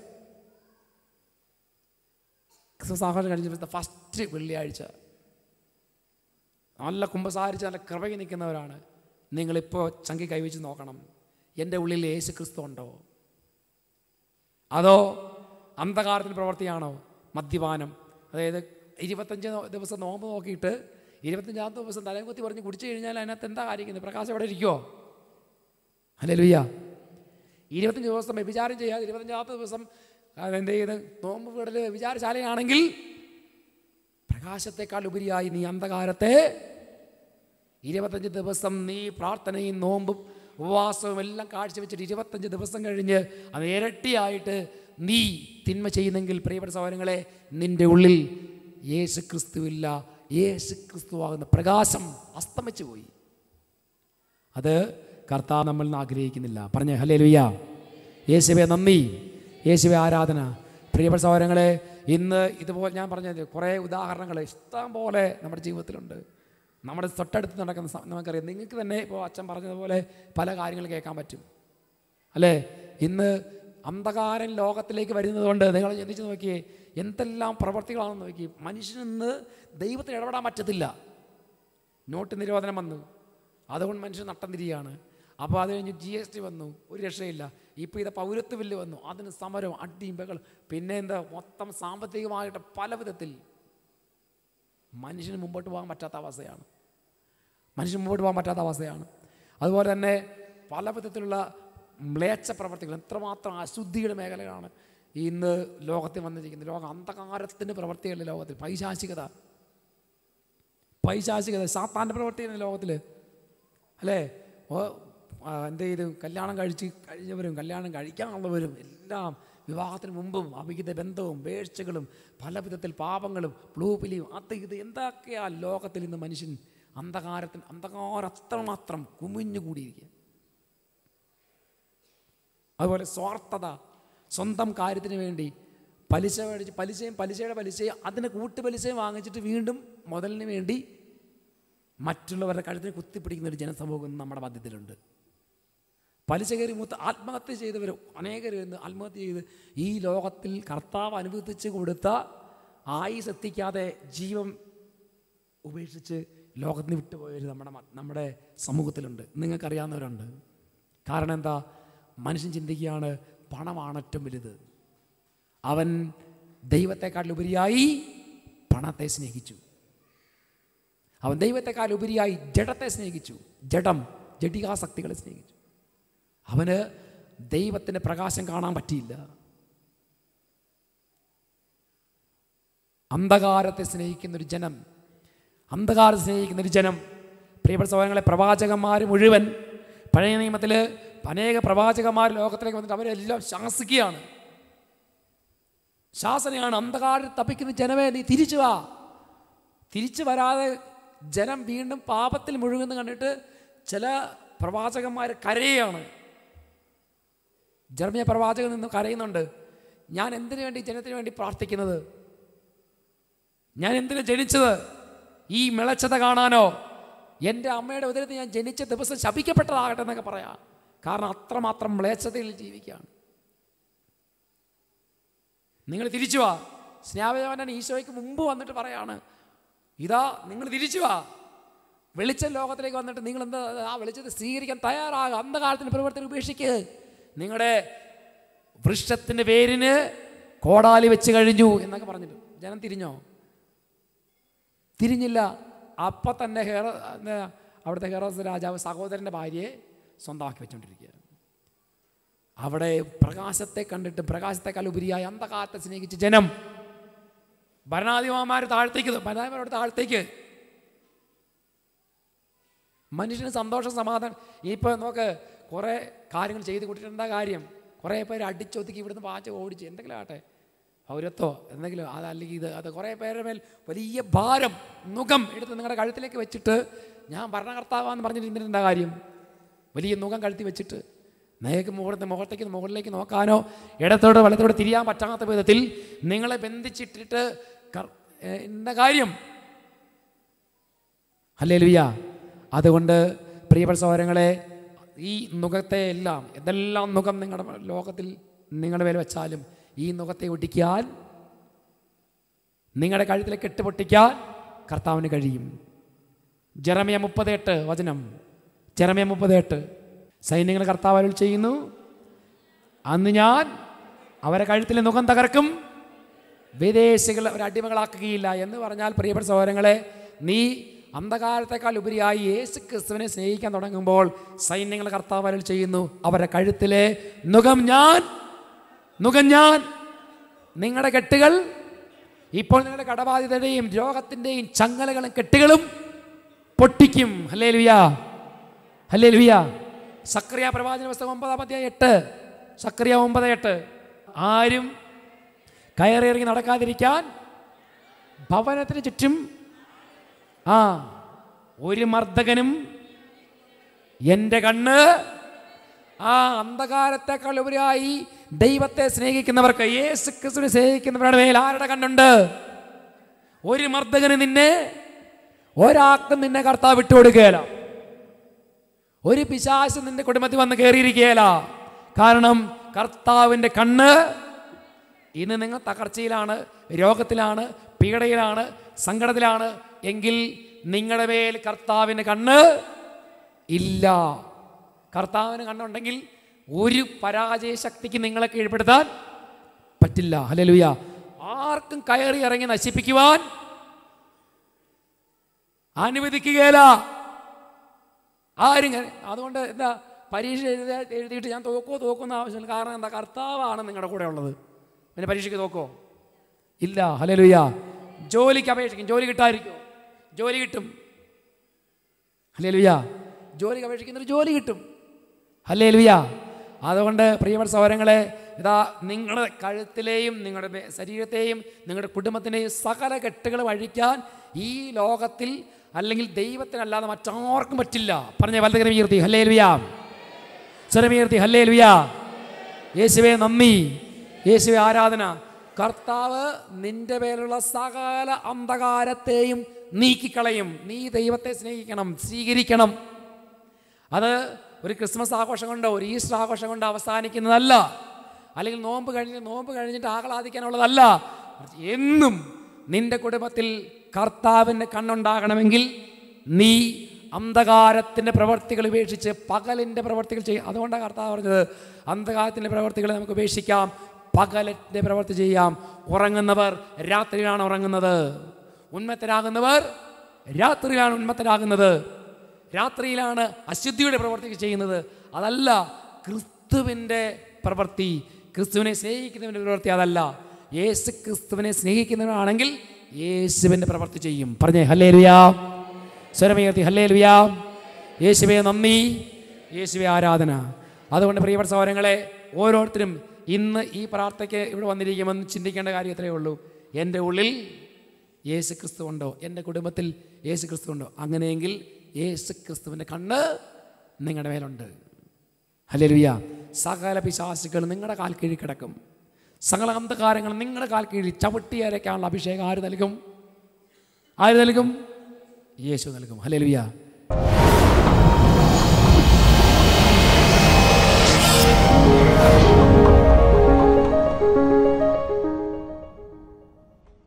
ക്രിസ്മസ് ആഘോഷം കഴിഞ്ഞ ഫസ്റ്റ് വെള്ളിയാഴ്ച നല്ല കുമ്പസാരിച്ച് നല്ല കൃപയിൽ നിൽക്കുന്നവരാണ് നിങ്ങളിപ്പോൾ ചങ്കി കൈവച്ച് നോക്കണം എൻ്റെ ഉള്ളിൽ യേശു ക്രിസ്തു ഉണ്ടോ അതോ അന്ധകാരത്തിൽ പ്രവർത്തിയാണോ മദ്യപാനം അതായത് ഇരുപത്തഞ്ച് നോ- ദിവസം നോമ്പ് നോക്കിയിട്ട് ഇരുപത്തഞ്ചാമത്തെ ദിവസം തലയും കുത്തി പറഞ്ഞ് കുടിച്ചു കഴിഞ്ഞാൽ അതിനകത്ത് എന്താ കാര്യം പ്രകാശം അവിടെ ഇരിക്കുമോ അല്ലേ ലുയ്യ ഇരുപത്തഞ്ച് ദിവസം വ്യഭിചാരം ചെയ്യാതെ ഇരുപത്തഞ്ചാമത്തെ ദിവസം എന്ത് ചെയ്ത് നോമ്പ് വീടൽ വ്യഭിചാരശാലയാണെങ്കിൽ പ്രകാശത്തെക്കാൾ ഉപരിയായി നീ അന്ധകാരത്തെ ഇരുപത്തഞ്ച് ദിവസം നീ പ്രാർത്ഥനയും നോമ്പും ഉപവാസവും എല്ലാം കാഴ്ചവെച്ചിട്ട് ഇരുപത്തഞ്ച് ദിവസം കഴിഞ്ഞ് അത് ഇരട്ടിയായിട്ട് നീ തിന്മ ചെയ്യുന്നെങ്കിൽ പ്രിയപ്പെട്ട സഹോദരങ്ങളെ നിന്റെ ഉള്ളിൽ യേശു ക്രിസ്തുവില്ല യേശു ക്രിസ്തുവാകുന്ന പ്രകാശം അസ്തമിച്ചു പോയി അത് കർത്താവ് നമ്മൾ ഇന്ന് ആഗ്രഹിക്കുന്നില്ല പറഞ്ഞേ ഹലേ ലുയ്യ യേശുവെ നന്ദി യേശുവെ ആരാധന പ്രിയപ്പെട്ട സഹോദരങ്ങളെ ഇന്ന് ഇതുപോലെ ഞാൻ പറഞ്ഞത് കുറേ ഉദാഹരണങ്ങൾ ഇഷ്ടം പോലെ നമ്മുടെ ജീവിതത്തിലുണ്ട് നമ്മുടെ തൊട്ടടുത്ത് നടക്കുന്ന സ- നമുക്കറിയാം നിങ്ങൾക്ക് തന്നെ ഇപ്പോൾ അച്ഛൻ പറഞ്ഞതുപോലെ പല കാര്യങ്ങൾ കേൾക്കാൻ പറ്റും അല്ലേ ഇന്ന് അന്ധകാരൻ ലോകത്തിലേക്ക് വരുന്നതുകൊണ്ട് നിങ്ങൾ ചിന്തിച്ച് നോക്കിയേ എന്തെല്ലാം പ്രവർത്തികളാണെന്ന് നോക്കി മനുഷ്യനിന്ന് ദൈവത്തിന് ഇടപെടാൻ പറ്റത്തില്ല നോട്ട് നിരോധനം വന്നു അതുകൊണ്ട് മനുഷ്യൻ നട്ടം തിരിയാണ് അപ്പോൾ അത് കഴിഞ്ഞ് ജി എസ് ടി വന്നു ഒരു രക്ഷയില്ല ഇപ്പോൾ ഇത് പൗരത്വ ബില്ല് വന്നു അതിന് സമരം അടിയും ബഹളം പിന്നെ എന്താ മൊത്തം സാമ്പത്തികമായിട്ട് പല വിധത്തിൽ മനുഷ്യന് മുമ്പോട്ട് പോകാൻ പറ്റാത്ത അവസ്ഥയാണ് മനുഷ്യന് മുമ്പോട്ട് പോകാൻ പറ്റാത്ത അവസ്ഥയാണ് അതുപോലെ തന്നെ പല വിധത്തിലുള്ള മ്ലേച്ഛ പ്രവർത്തികൾ എത്രമാത്രം അശുദ്ധിയുടെ മേഖലകളാണ് ഇന്ന് ലോകത്തിൽ വന്നിരിക്കുന്നത് ലോകം അന്ധകാരത്തിൻ്റെ പ്രവർത്തികളുടെ ലോകത്തിൽ പൈശാചികത പൈശാചികത സാത്താൻ്റെ പ്രവർത്തിയാണ് ലോകത്തിൽ അല്ലേ ഓ ആ, എന്ത് ചെയ്ത് കല്യാണം കഴിച്ച് കഴിഞ്ഞവരും കല്യാണം കഴിക്കാനുള്ളവരും എല്ലാം വിവാഹത്തിന് മുമ്പും അവിഹിത ബന്ധവും വേഴ്ചകളും പല വിധത്തിൽ പാപങ്ങളും ബ്ലൂപിലിയും അത് ഇത് എന്തൊക്കെയാ ലോകത്തിൽ ഇന്ന് മനുഷ്യൻ അന്ധകാരത്തിന് അന്ധകാരം അത്രമാത്രം കുമിഞ്ഞുകൂടിയിരിക്കുക അതുപോലെ സ്വാർത്ഥത സ്വന്തം കാര്യത്തിന് വേണ്ടി പലിശ മേടിച്ച് പലിശയും പലിശയുടെ പലിശയും അതിന് കൂട്ടുപലിശയും വാങ്ങിച്ചിട്ട് വീണ്ടും മുതലിന് വേണ്ടി മറ്റുള്ളവരുടെ കഴുത്തിന് കുത്തിപ്പിടിക്കുന്ന ഒരു ജനസമൂഹം ഇന്ന് നമ്മുടെ മധ്യത്തിലുണ്ട് പലിശ കയറി മൂത്ത് ആത്മഹത്യ ചെയ്തവർ അനേകർ ഇന്ന് ആത്മഹത്യ ചെയ്ത് ഈ ലോകത്തിൽ കർത്താവ് അനുവദിച്ച് കൊടുത്ത ആയുസ് എത്തിക്കാതെ ജീവൻ ഉപേക്ഷിച്ച് ലോകത്തിന് വിട്ടുപോയവർ നമ്മുടെ മ- നമ്മുടെ സമൂഹത്തിലുണ്ട് നിങ്ങൾക്കറിയാവുന്നവരുണ്ട് കാരണം എന്താ മനുഷ്യൻ ചിന്തിക്കുകയാണ് പണമാണ് ഏറ്റവും വലുത് അവൻ ദൈവത്തെക്കാൾ ഉപരിയായി പണത്തെ സ്നേഹിച്ചു അവൻ ദൈവത്തെക്കാൾ ഉപരിയായി ജഡത്തെ സ്നേഹിച്ചു ജഡം ജഡികാസക്തികളെ സ്നേഹിച്ചു അവന് ദൈവത്തിൻ്റെ പ്രകാശം കാണാൻ പറ്റിയില്ല അന്ധകാരത്തെ സ്നേഹിക്കുന്ന ഒരു ജനം അന്ധകാരത്തെ സ്നേഹിക്കുന്ന ഒരു ജനം പ്രിയപ്പെട്ട സഹോദരങ്ങളെ പ്രവാചകന്മാർ മുഴുവൻ പഴയ നിയമത്തിൽ അനേക പ്രവാചകന്മാർ ലോകത്തിലേക്ക് വന്നിട്ട് അവരെല്ലാം ശാസിക്കുകയാണ് ശാസനയാണ് അന്ധകാരത്തിൽ തപ്പിക്കുന്ന ജനമേ നീ തിരിച്ചു വാ തിരിച്ചു വരാതെ ജനം വീണ്ടും പാപത്തിൽ മുഴുകുന്ന കണ്ടിട്ട് ചില പ്രവാചകന്മാർ കരയുകയാണ് ജർമ്മിയ പ്രവാചകൻ നിന്ന് കരയുന്നുണ്ട് ഞാൻ എന്തിനു വേണ്ടി ജനത്തിന് വേണ്ടി പ്രാർത്ഥിക്കുന്നത് ഞാൻ എന്തിനു ജനിച്ചത് ഈ മിളച്ചത കാണാനോ എൻ്റെ അമ്മയുടെ ഉദരത്തിൽ ഞാൻ ജനിച്ച ദിവസം ശപിക്കപ്പെട്ടതാകട്ടെ എന്നൊക്കെ പറയാം കാരണം അത്രമാത്രം മ്ലേച്ഛതയിൽ ജീവിക്കുകയാണ് നിങ്ങൾ തിരിച്ചു വാ സ്നാപകവനൻ ഈശോയ്ക്ക് മുമ്പ് വന്നിട്ട് പറയാണ് ഇതാ നിങ്ങൾ തിരിച്ചു വാ വെളിച്ചം ലോകത്തിലേക്ക് വന്നിട്ട് നിങ്ങൾ എന്താ ആ വെളിച്ചത്തെ സ്വീകരിക്കാൻ തയ്യാറാകുക അന്ധകാലത്തിന് പ്രവർത്തനം ഉപേക്ഷിക്കുക നിങ്ങളുടെ വൃക്ഷത്തിൻ്റെ പേരിന് കോടാലി വെച്ച് കഴിഞ്ഞു എന്നൊക്കെ പറഞ്ഞിട്ട് ജനം തിരിഞ്ഞോ തിരിഞ്ഞില്ല അപ്പം തന്നെ ഹെറോ എന്താ, അവിടുത്തെ ഹെറോസ് രാജാവ് സഹോദരൻ്റെ ഭാര്യയെ സ്വന്തമാക്കി വെച്ചുകൊണ്ടിരിക്കുകയാണ് അവിടെ പ്രകാശത്തെ കണ്ടിട്ട് പ്രകാശത്തെക്കാൾ ഉപരിയായി അന്ധകാലത്തെ സ്നേഹിച്ച ജനം ഭരണാധിപന്മാർ താഴത്തേക്ക് ഭരണാധിപന്മാരുടെ താഴത്തേക്ക് മനുഷ്യന് സന്തോഷം സമാധാനം ഇപ്പോൾ നോക്ക് കുറേ കാര്യങ്ങൾ ചെയ്ത് കൂട്ടിയിട്ട് എന്താ കാര്യം കുറേ പേര് അടിച്ചൊതുക്കി ഇവിടുന്ന് പാച്ച് ഓടിച്ച് എന്തെങ്കിലും ആട്ടെ പൗരത്വോ എന്തെങ്കിലും അതല്ലെങ്കിൽ ഇത് അത് കുറേ പേരുടെ മേൽ വലിയ ഭാരം മുഖം എടുത്ത് നിങ്ങളുടെ കഴുത്തിലേക്ക് വെച്ചിട്ട് ഞാൻ ഭരണകർത്താവാന്ന് പറഞ്ഞിട്ട് ഇതിന് എന്താ കാര്യം വലിയ മുഖം കഴുത്തി വെച്ചിട്ട് നേക്ക് മുകളിൽ മുഖത്തേക്ക് മുകളിലേക്ക് നോക്കാനോ ഇടത്തോട് വലത്തോട് തിരിയാൻ പറ്റാത്ത വിധത്തിൽ നിങ്ങളെ ബന്ധിച്ചിട്ടിട്ട് കർ- ഏ, എന്താ കാര്യം അല്ലേ ലുയ്യ അതുകൊണ്ട് പ്രിയപ്പെട്ട സഹോദരങ്ങളെ ഈ നുഖത്തെ എല്ലാം എന്തെല്ലാം നുഖം നിങ്ങളുടെ ലോകത്തിൽ നിങ്ങളുടെ മേൽ വെച്ചാലും ഈ നുഖത്തെ ഒട്ടിക്കാൻ നിങ്ങളുടെ കഴുത്തിലെ കെട്ട് പൊട്ടിക്കാൻ കർത്താവിന് കഴിയും ജെറമിയ മുപ്പതെട്ട് വചനം ജെറമിയ മുപ്പതെട്ട് സൈന്യങ്ങൾ കർത്താവ് അരുൾ ചെയ്യുന്നു അന്ന് ഞാൻ അവരെ കഴുത്തിലെ മുഖം തകർക്കും വിദേശികൾ ഒരു അടിമകളാക്കുകയില്ല എന്ന് പറഞ്ഞാൽ പ്രിയപ്പെട്ട സഹോദരങ്ങളെ നീ അന്ധകാലത്തെക്കാൾ ഉപരിയായി യേശു ക്രിസ്തുവിനെ സ്നേഹിക്കാൻ തുടങ്ങുമ്പോൾ സൈന്യങ്ങൾ കർത്താവ് അരുൾ ചെയ്യുന്നു അവരുടെ കഴുത്തിലെ മുഖം ഞാൻ മുഖം ഞാൻ നിങ്ങളുടെ കെട്ടുകൾ ഇപ്പോൾ നിങ്ങളുടെ കടബാധിതയുടെയും രോഗത്തിൻ്റെയും ചങ്ങലകളും കെട്ടുകളും പൊട്ടിക്കും ഹല്ലേ ലുയാ ഹല്ലേ ലുയാ സക്രിയ പ്രവാചന പുസ്തകം ഒമ്പതാം അധ്യായം എട്ട് സക്രിയ ഒമ്പത് എട്ട് ആരും കയറിയിറങ്ങി നടക്കാതിരിക്കാൻ ഭവനത്തിന് ചുറ്റും ആ ഒരു മർദ്ദകനും എൻ്റെ കണ്ണ് ആ അന്ധകാരത്തെക്കാൾ ഉപരിയായി ദൈവത്തെ സ്നേഹിക്കുന്നവർക്ക് യേശു ക്രിസ്തുവിനെ സ്നേഹിക്കുന്നവരുടെ മേൽ ആരുടെ കണ്ണുണ്ട് ഒരു മർദ്ദകന് നിന്നെ ഒരാൾക്കും നിന്നെ കർത്താവ് വിട്ടുകൊടുക്കുകയില്ല ഒരു പിശാശ് നിന്റെ കുടുംബത്തിൽ വന്ന് കയറിയിരിക്കുകയില്ല കാരണം കർത്താവിൻ്റെ കണ്ണ് ഇന്ന് നിങ്ങൾ തകർച്ചയിലാണ് രോഗത്തിലാണ് പീഡയിലാണ് സങ്കടത്തിലാണ് എങ്കിൽ നിങ്ങളുടെ മേൽ കർത്താവിന് കണ്ണ് ഇല്ല കർത്താവിന് കണ്ണുണ്ടെങ്കിൽ ഒരു പരാജയ ശക്തിക്ക് നിങ്ങളെ കീഴ്പ്പെടുത്താൻ പറ്റില്ല ഹലലുയ ആർക്കും കയറി ഇറങ്ങി നശിപ്പിക്കുവാൻ അനുവദിക്കുകയില്ല ആരും കയറി- അതുകൊണ്ട് എന്താ പരീക്ഷ എഴുതി എഴുതിയിട്ട് ഞാൻ തോക്കോ തോക്കുന്ന ആവശ്യമില്ല കാരണം എന്താ കർത്താവാണ് നിങ്ങളുടെ കൂടെ ഉള്ളത് പിന്നെ പരീക്ഷയ്ക്ക് തോക്കോ ഇല്ല ഹലലുയ ജോലിക്ക് അപേക്ഷിക്കും ജോലി കിട്ടാതിരിക്കോ ജോലി കിട്ടും ഹലേലുയ ജോലിക്ക് അപേക്ഷിക്കുന്നൊരു ജോലി കിട്ടും ഹലേലുയ അതുകൊണ്ട് പ്രിയപ്പെട്ട സഹോദരങ്ങളെ ഇതാ നിങ്ങളുടെ കഴുത്തിലെയും നിങ്ങളുടെ ബെ- ശരീരത്തെയും നിങ്ങളുടെ കുടുംബത്തിൻ്റെയും സകല കെട്ടുകൾ വഴിക്കാൻ ഈ ലോകത്തിൽ അല്ലെങ്കിൽ ദൈവത്തിനല്ലാതെ മറ്റാർക്കും പറ്റില്ല പറഞ്ഞ വലതുകരം ഉയർത്തി ഹല്ലേ ലുയാ സ്വരമുയർത്തി ഹല്ലേ ലുയാ യേശുവെ നന്ദി യേശുവെ ആരാധന കർത്താവ് നിന്റെ പേലുള്ള സകല അന്ധകാരത്തെയും നീക്കിക്കളയും നീ ദൈവത്തെ സ്നേഹിക്കണം സ്വീകരിക്കണം അത് ഒരു ക്രിസ്മസ് ആഘോഷം കൊണ്ടോ ഒരു ഈസ്റ്റർ ആഘോഷം കൊണ്ടോ അവസാനിക്കുന്നതല്ല അല്ലെങ്കിൽ നോമ്പ് കഴിഞ്ഞ് നോമ്പ് കഴിഞ്ഞിട്ട് ആഹ്ലാദിക്കാനുള്ളതല്ല എന്നും നിന്റെ കുടുംബത്തിൽ കർത്താവിൻ്റെ കണ്ണുണ്ടാകണമെങ്കിൽ നീ അന്ധകാരത്തിൻ്റെ പ്രവർത്തികൾ ഉപേക്ഷിച്ച് പകലിൻ്റെ പ്രവർത്തികൾ ചെയ്യും അതുകൊണ്ടാണ് കർത്താവ് പറഞ്ഞത് അന്ധകാരത്തിൻ്റെ പ്രവർത്തികൾ നമുക്ക് ഉപേക്ഷിക്കാം പകലിൻ്റെ പ്രവർത്തി ചെയ്യാം ഉറങ്ങുന്നവർ രാത്രിയിലാണ് ഉറങ്ങുന്നത് ഉന്മത്തരാകുന്നവർ രാത്രിയിലാണ് ഉന്മത്തരാകുന്നത് രാത്രിയിലാണ് അശുദ്ധിയുടെ പ്രവർത്തി ചെയ്യുന്നത് അതല്ല ക്രിസ്തുവിൻ്റെ പ്രവൃത്തി ക്രിസ്തുവിനെ സ്നേഹിക്കുന്നതിൻ്റെ പ്രവൃത്തി അതല്ല യേശു ക്രിസ്തുവിനെ സ്നേഹിക്കുന്നവരാണെങ്കിൽ യേശുവിൻ്റെ പ്രവൃത്തി ചെയ്യും പറഞ്ഞേ ഹല്ലേ ലുയാ സ്വരമേർത്തി ഹല്ലേ ലുയാ യേശുവെ നന്ദി യേശുവെ ആരാധന അതുകൊണ്ട് പ്രിയപ്പെട്ട സഹോദരങ്ങളെ ഓരോരുത്തരും ഇന്ന് ഈ പ്രാർത്ഥനയ്ക്ക് ഇവിടെ വന്നിരിക്കുമെന്ന് ചിന്തിക്കേണ്ട കാര്യം ഇത്രയേ ഉള്ളൂ എൻ്റെ ഉള്ളിൽ യേശു ക്രിസ്തു ഉണ്ടോ എൻ്റെ കുടുംബത്തിൽ യേശു ക്രിസ്തു ഉണ്ടോ അങ്ങനെയെങ്കിൽ യേശു ക്രിസ്തുവിൻ്റെ കണ്ണ് നിങ്ങളുടെ മേലുണ്ട് ഹല്ലേലൂയ സകല പിശാസുകൾ നിങ്ങളുടെ കാൽ കീഴിൽ കിടക്കും സകല അന്ധകാരങ്ങൾ നിങ്ങളുടെ കാൽ കീഴിൽ ചവിട്ടി അരയ്ക്കാനുള്ള അഭിഷേകം ആര് നൽകും ആര് നൽകും യേശു നൽകും ഹല്ലേലൂയ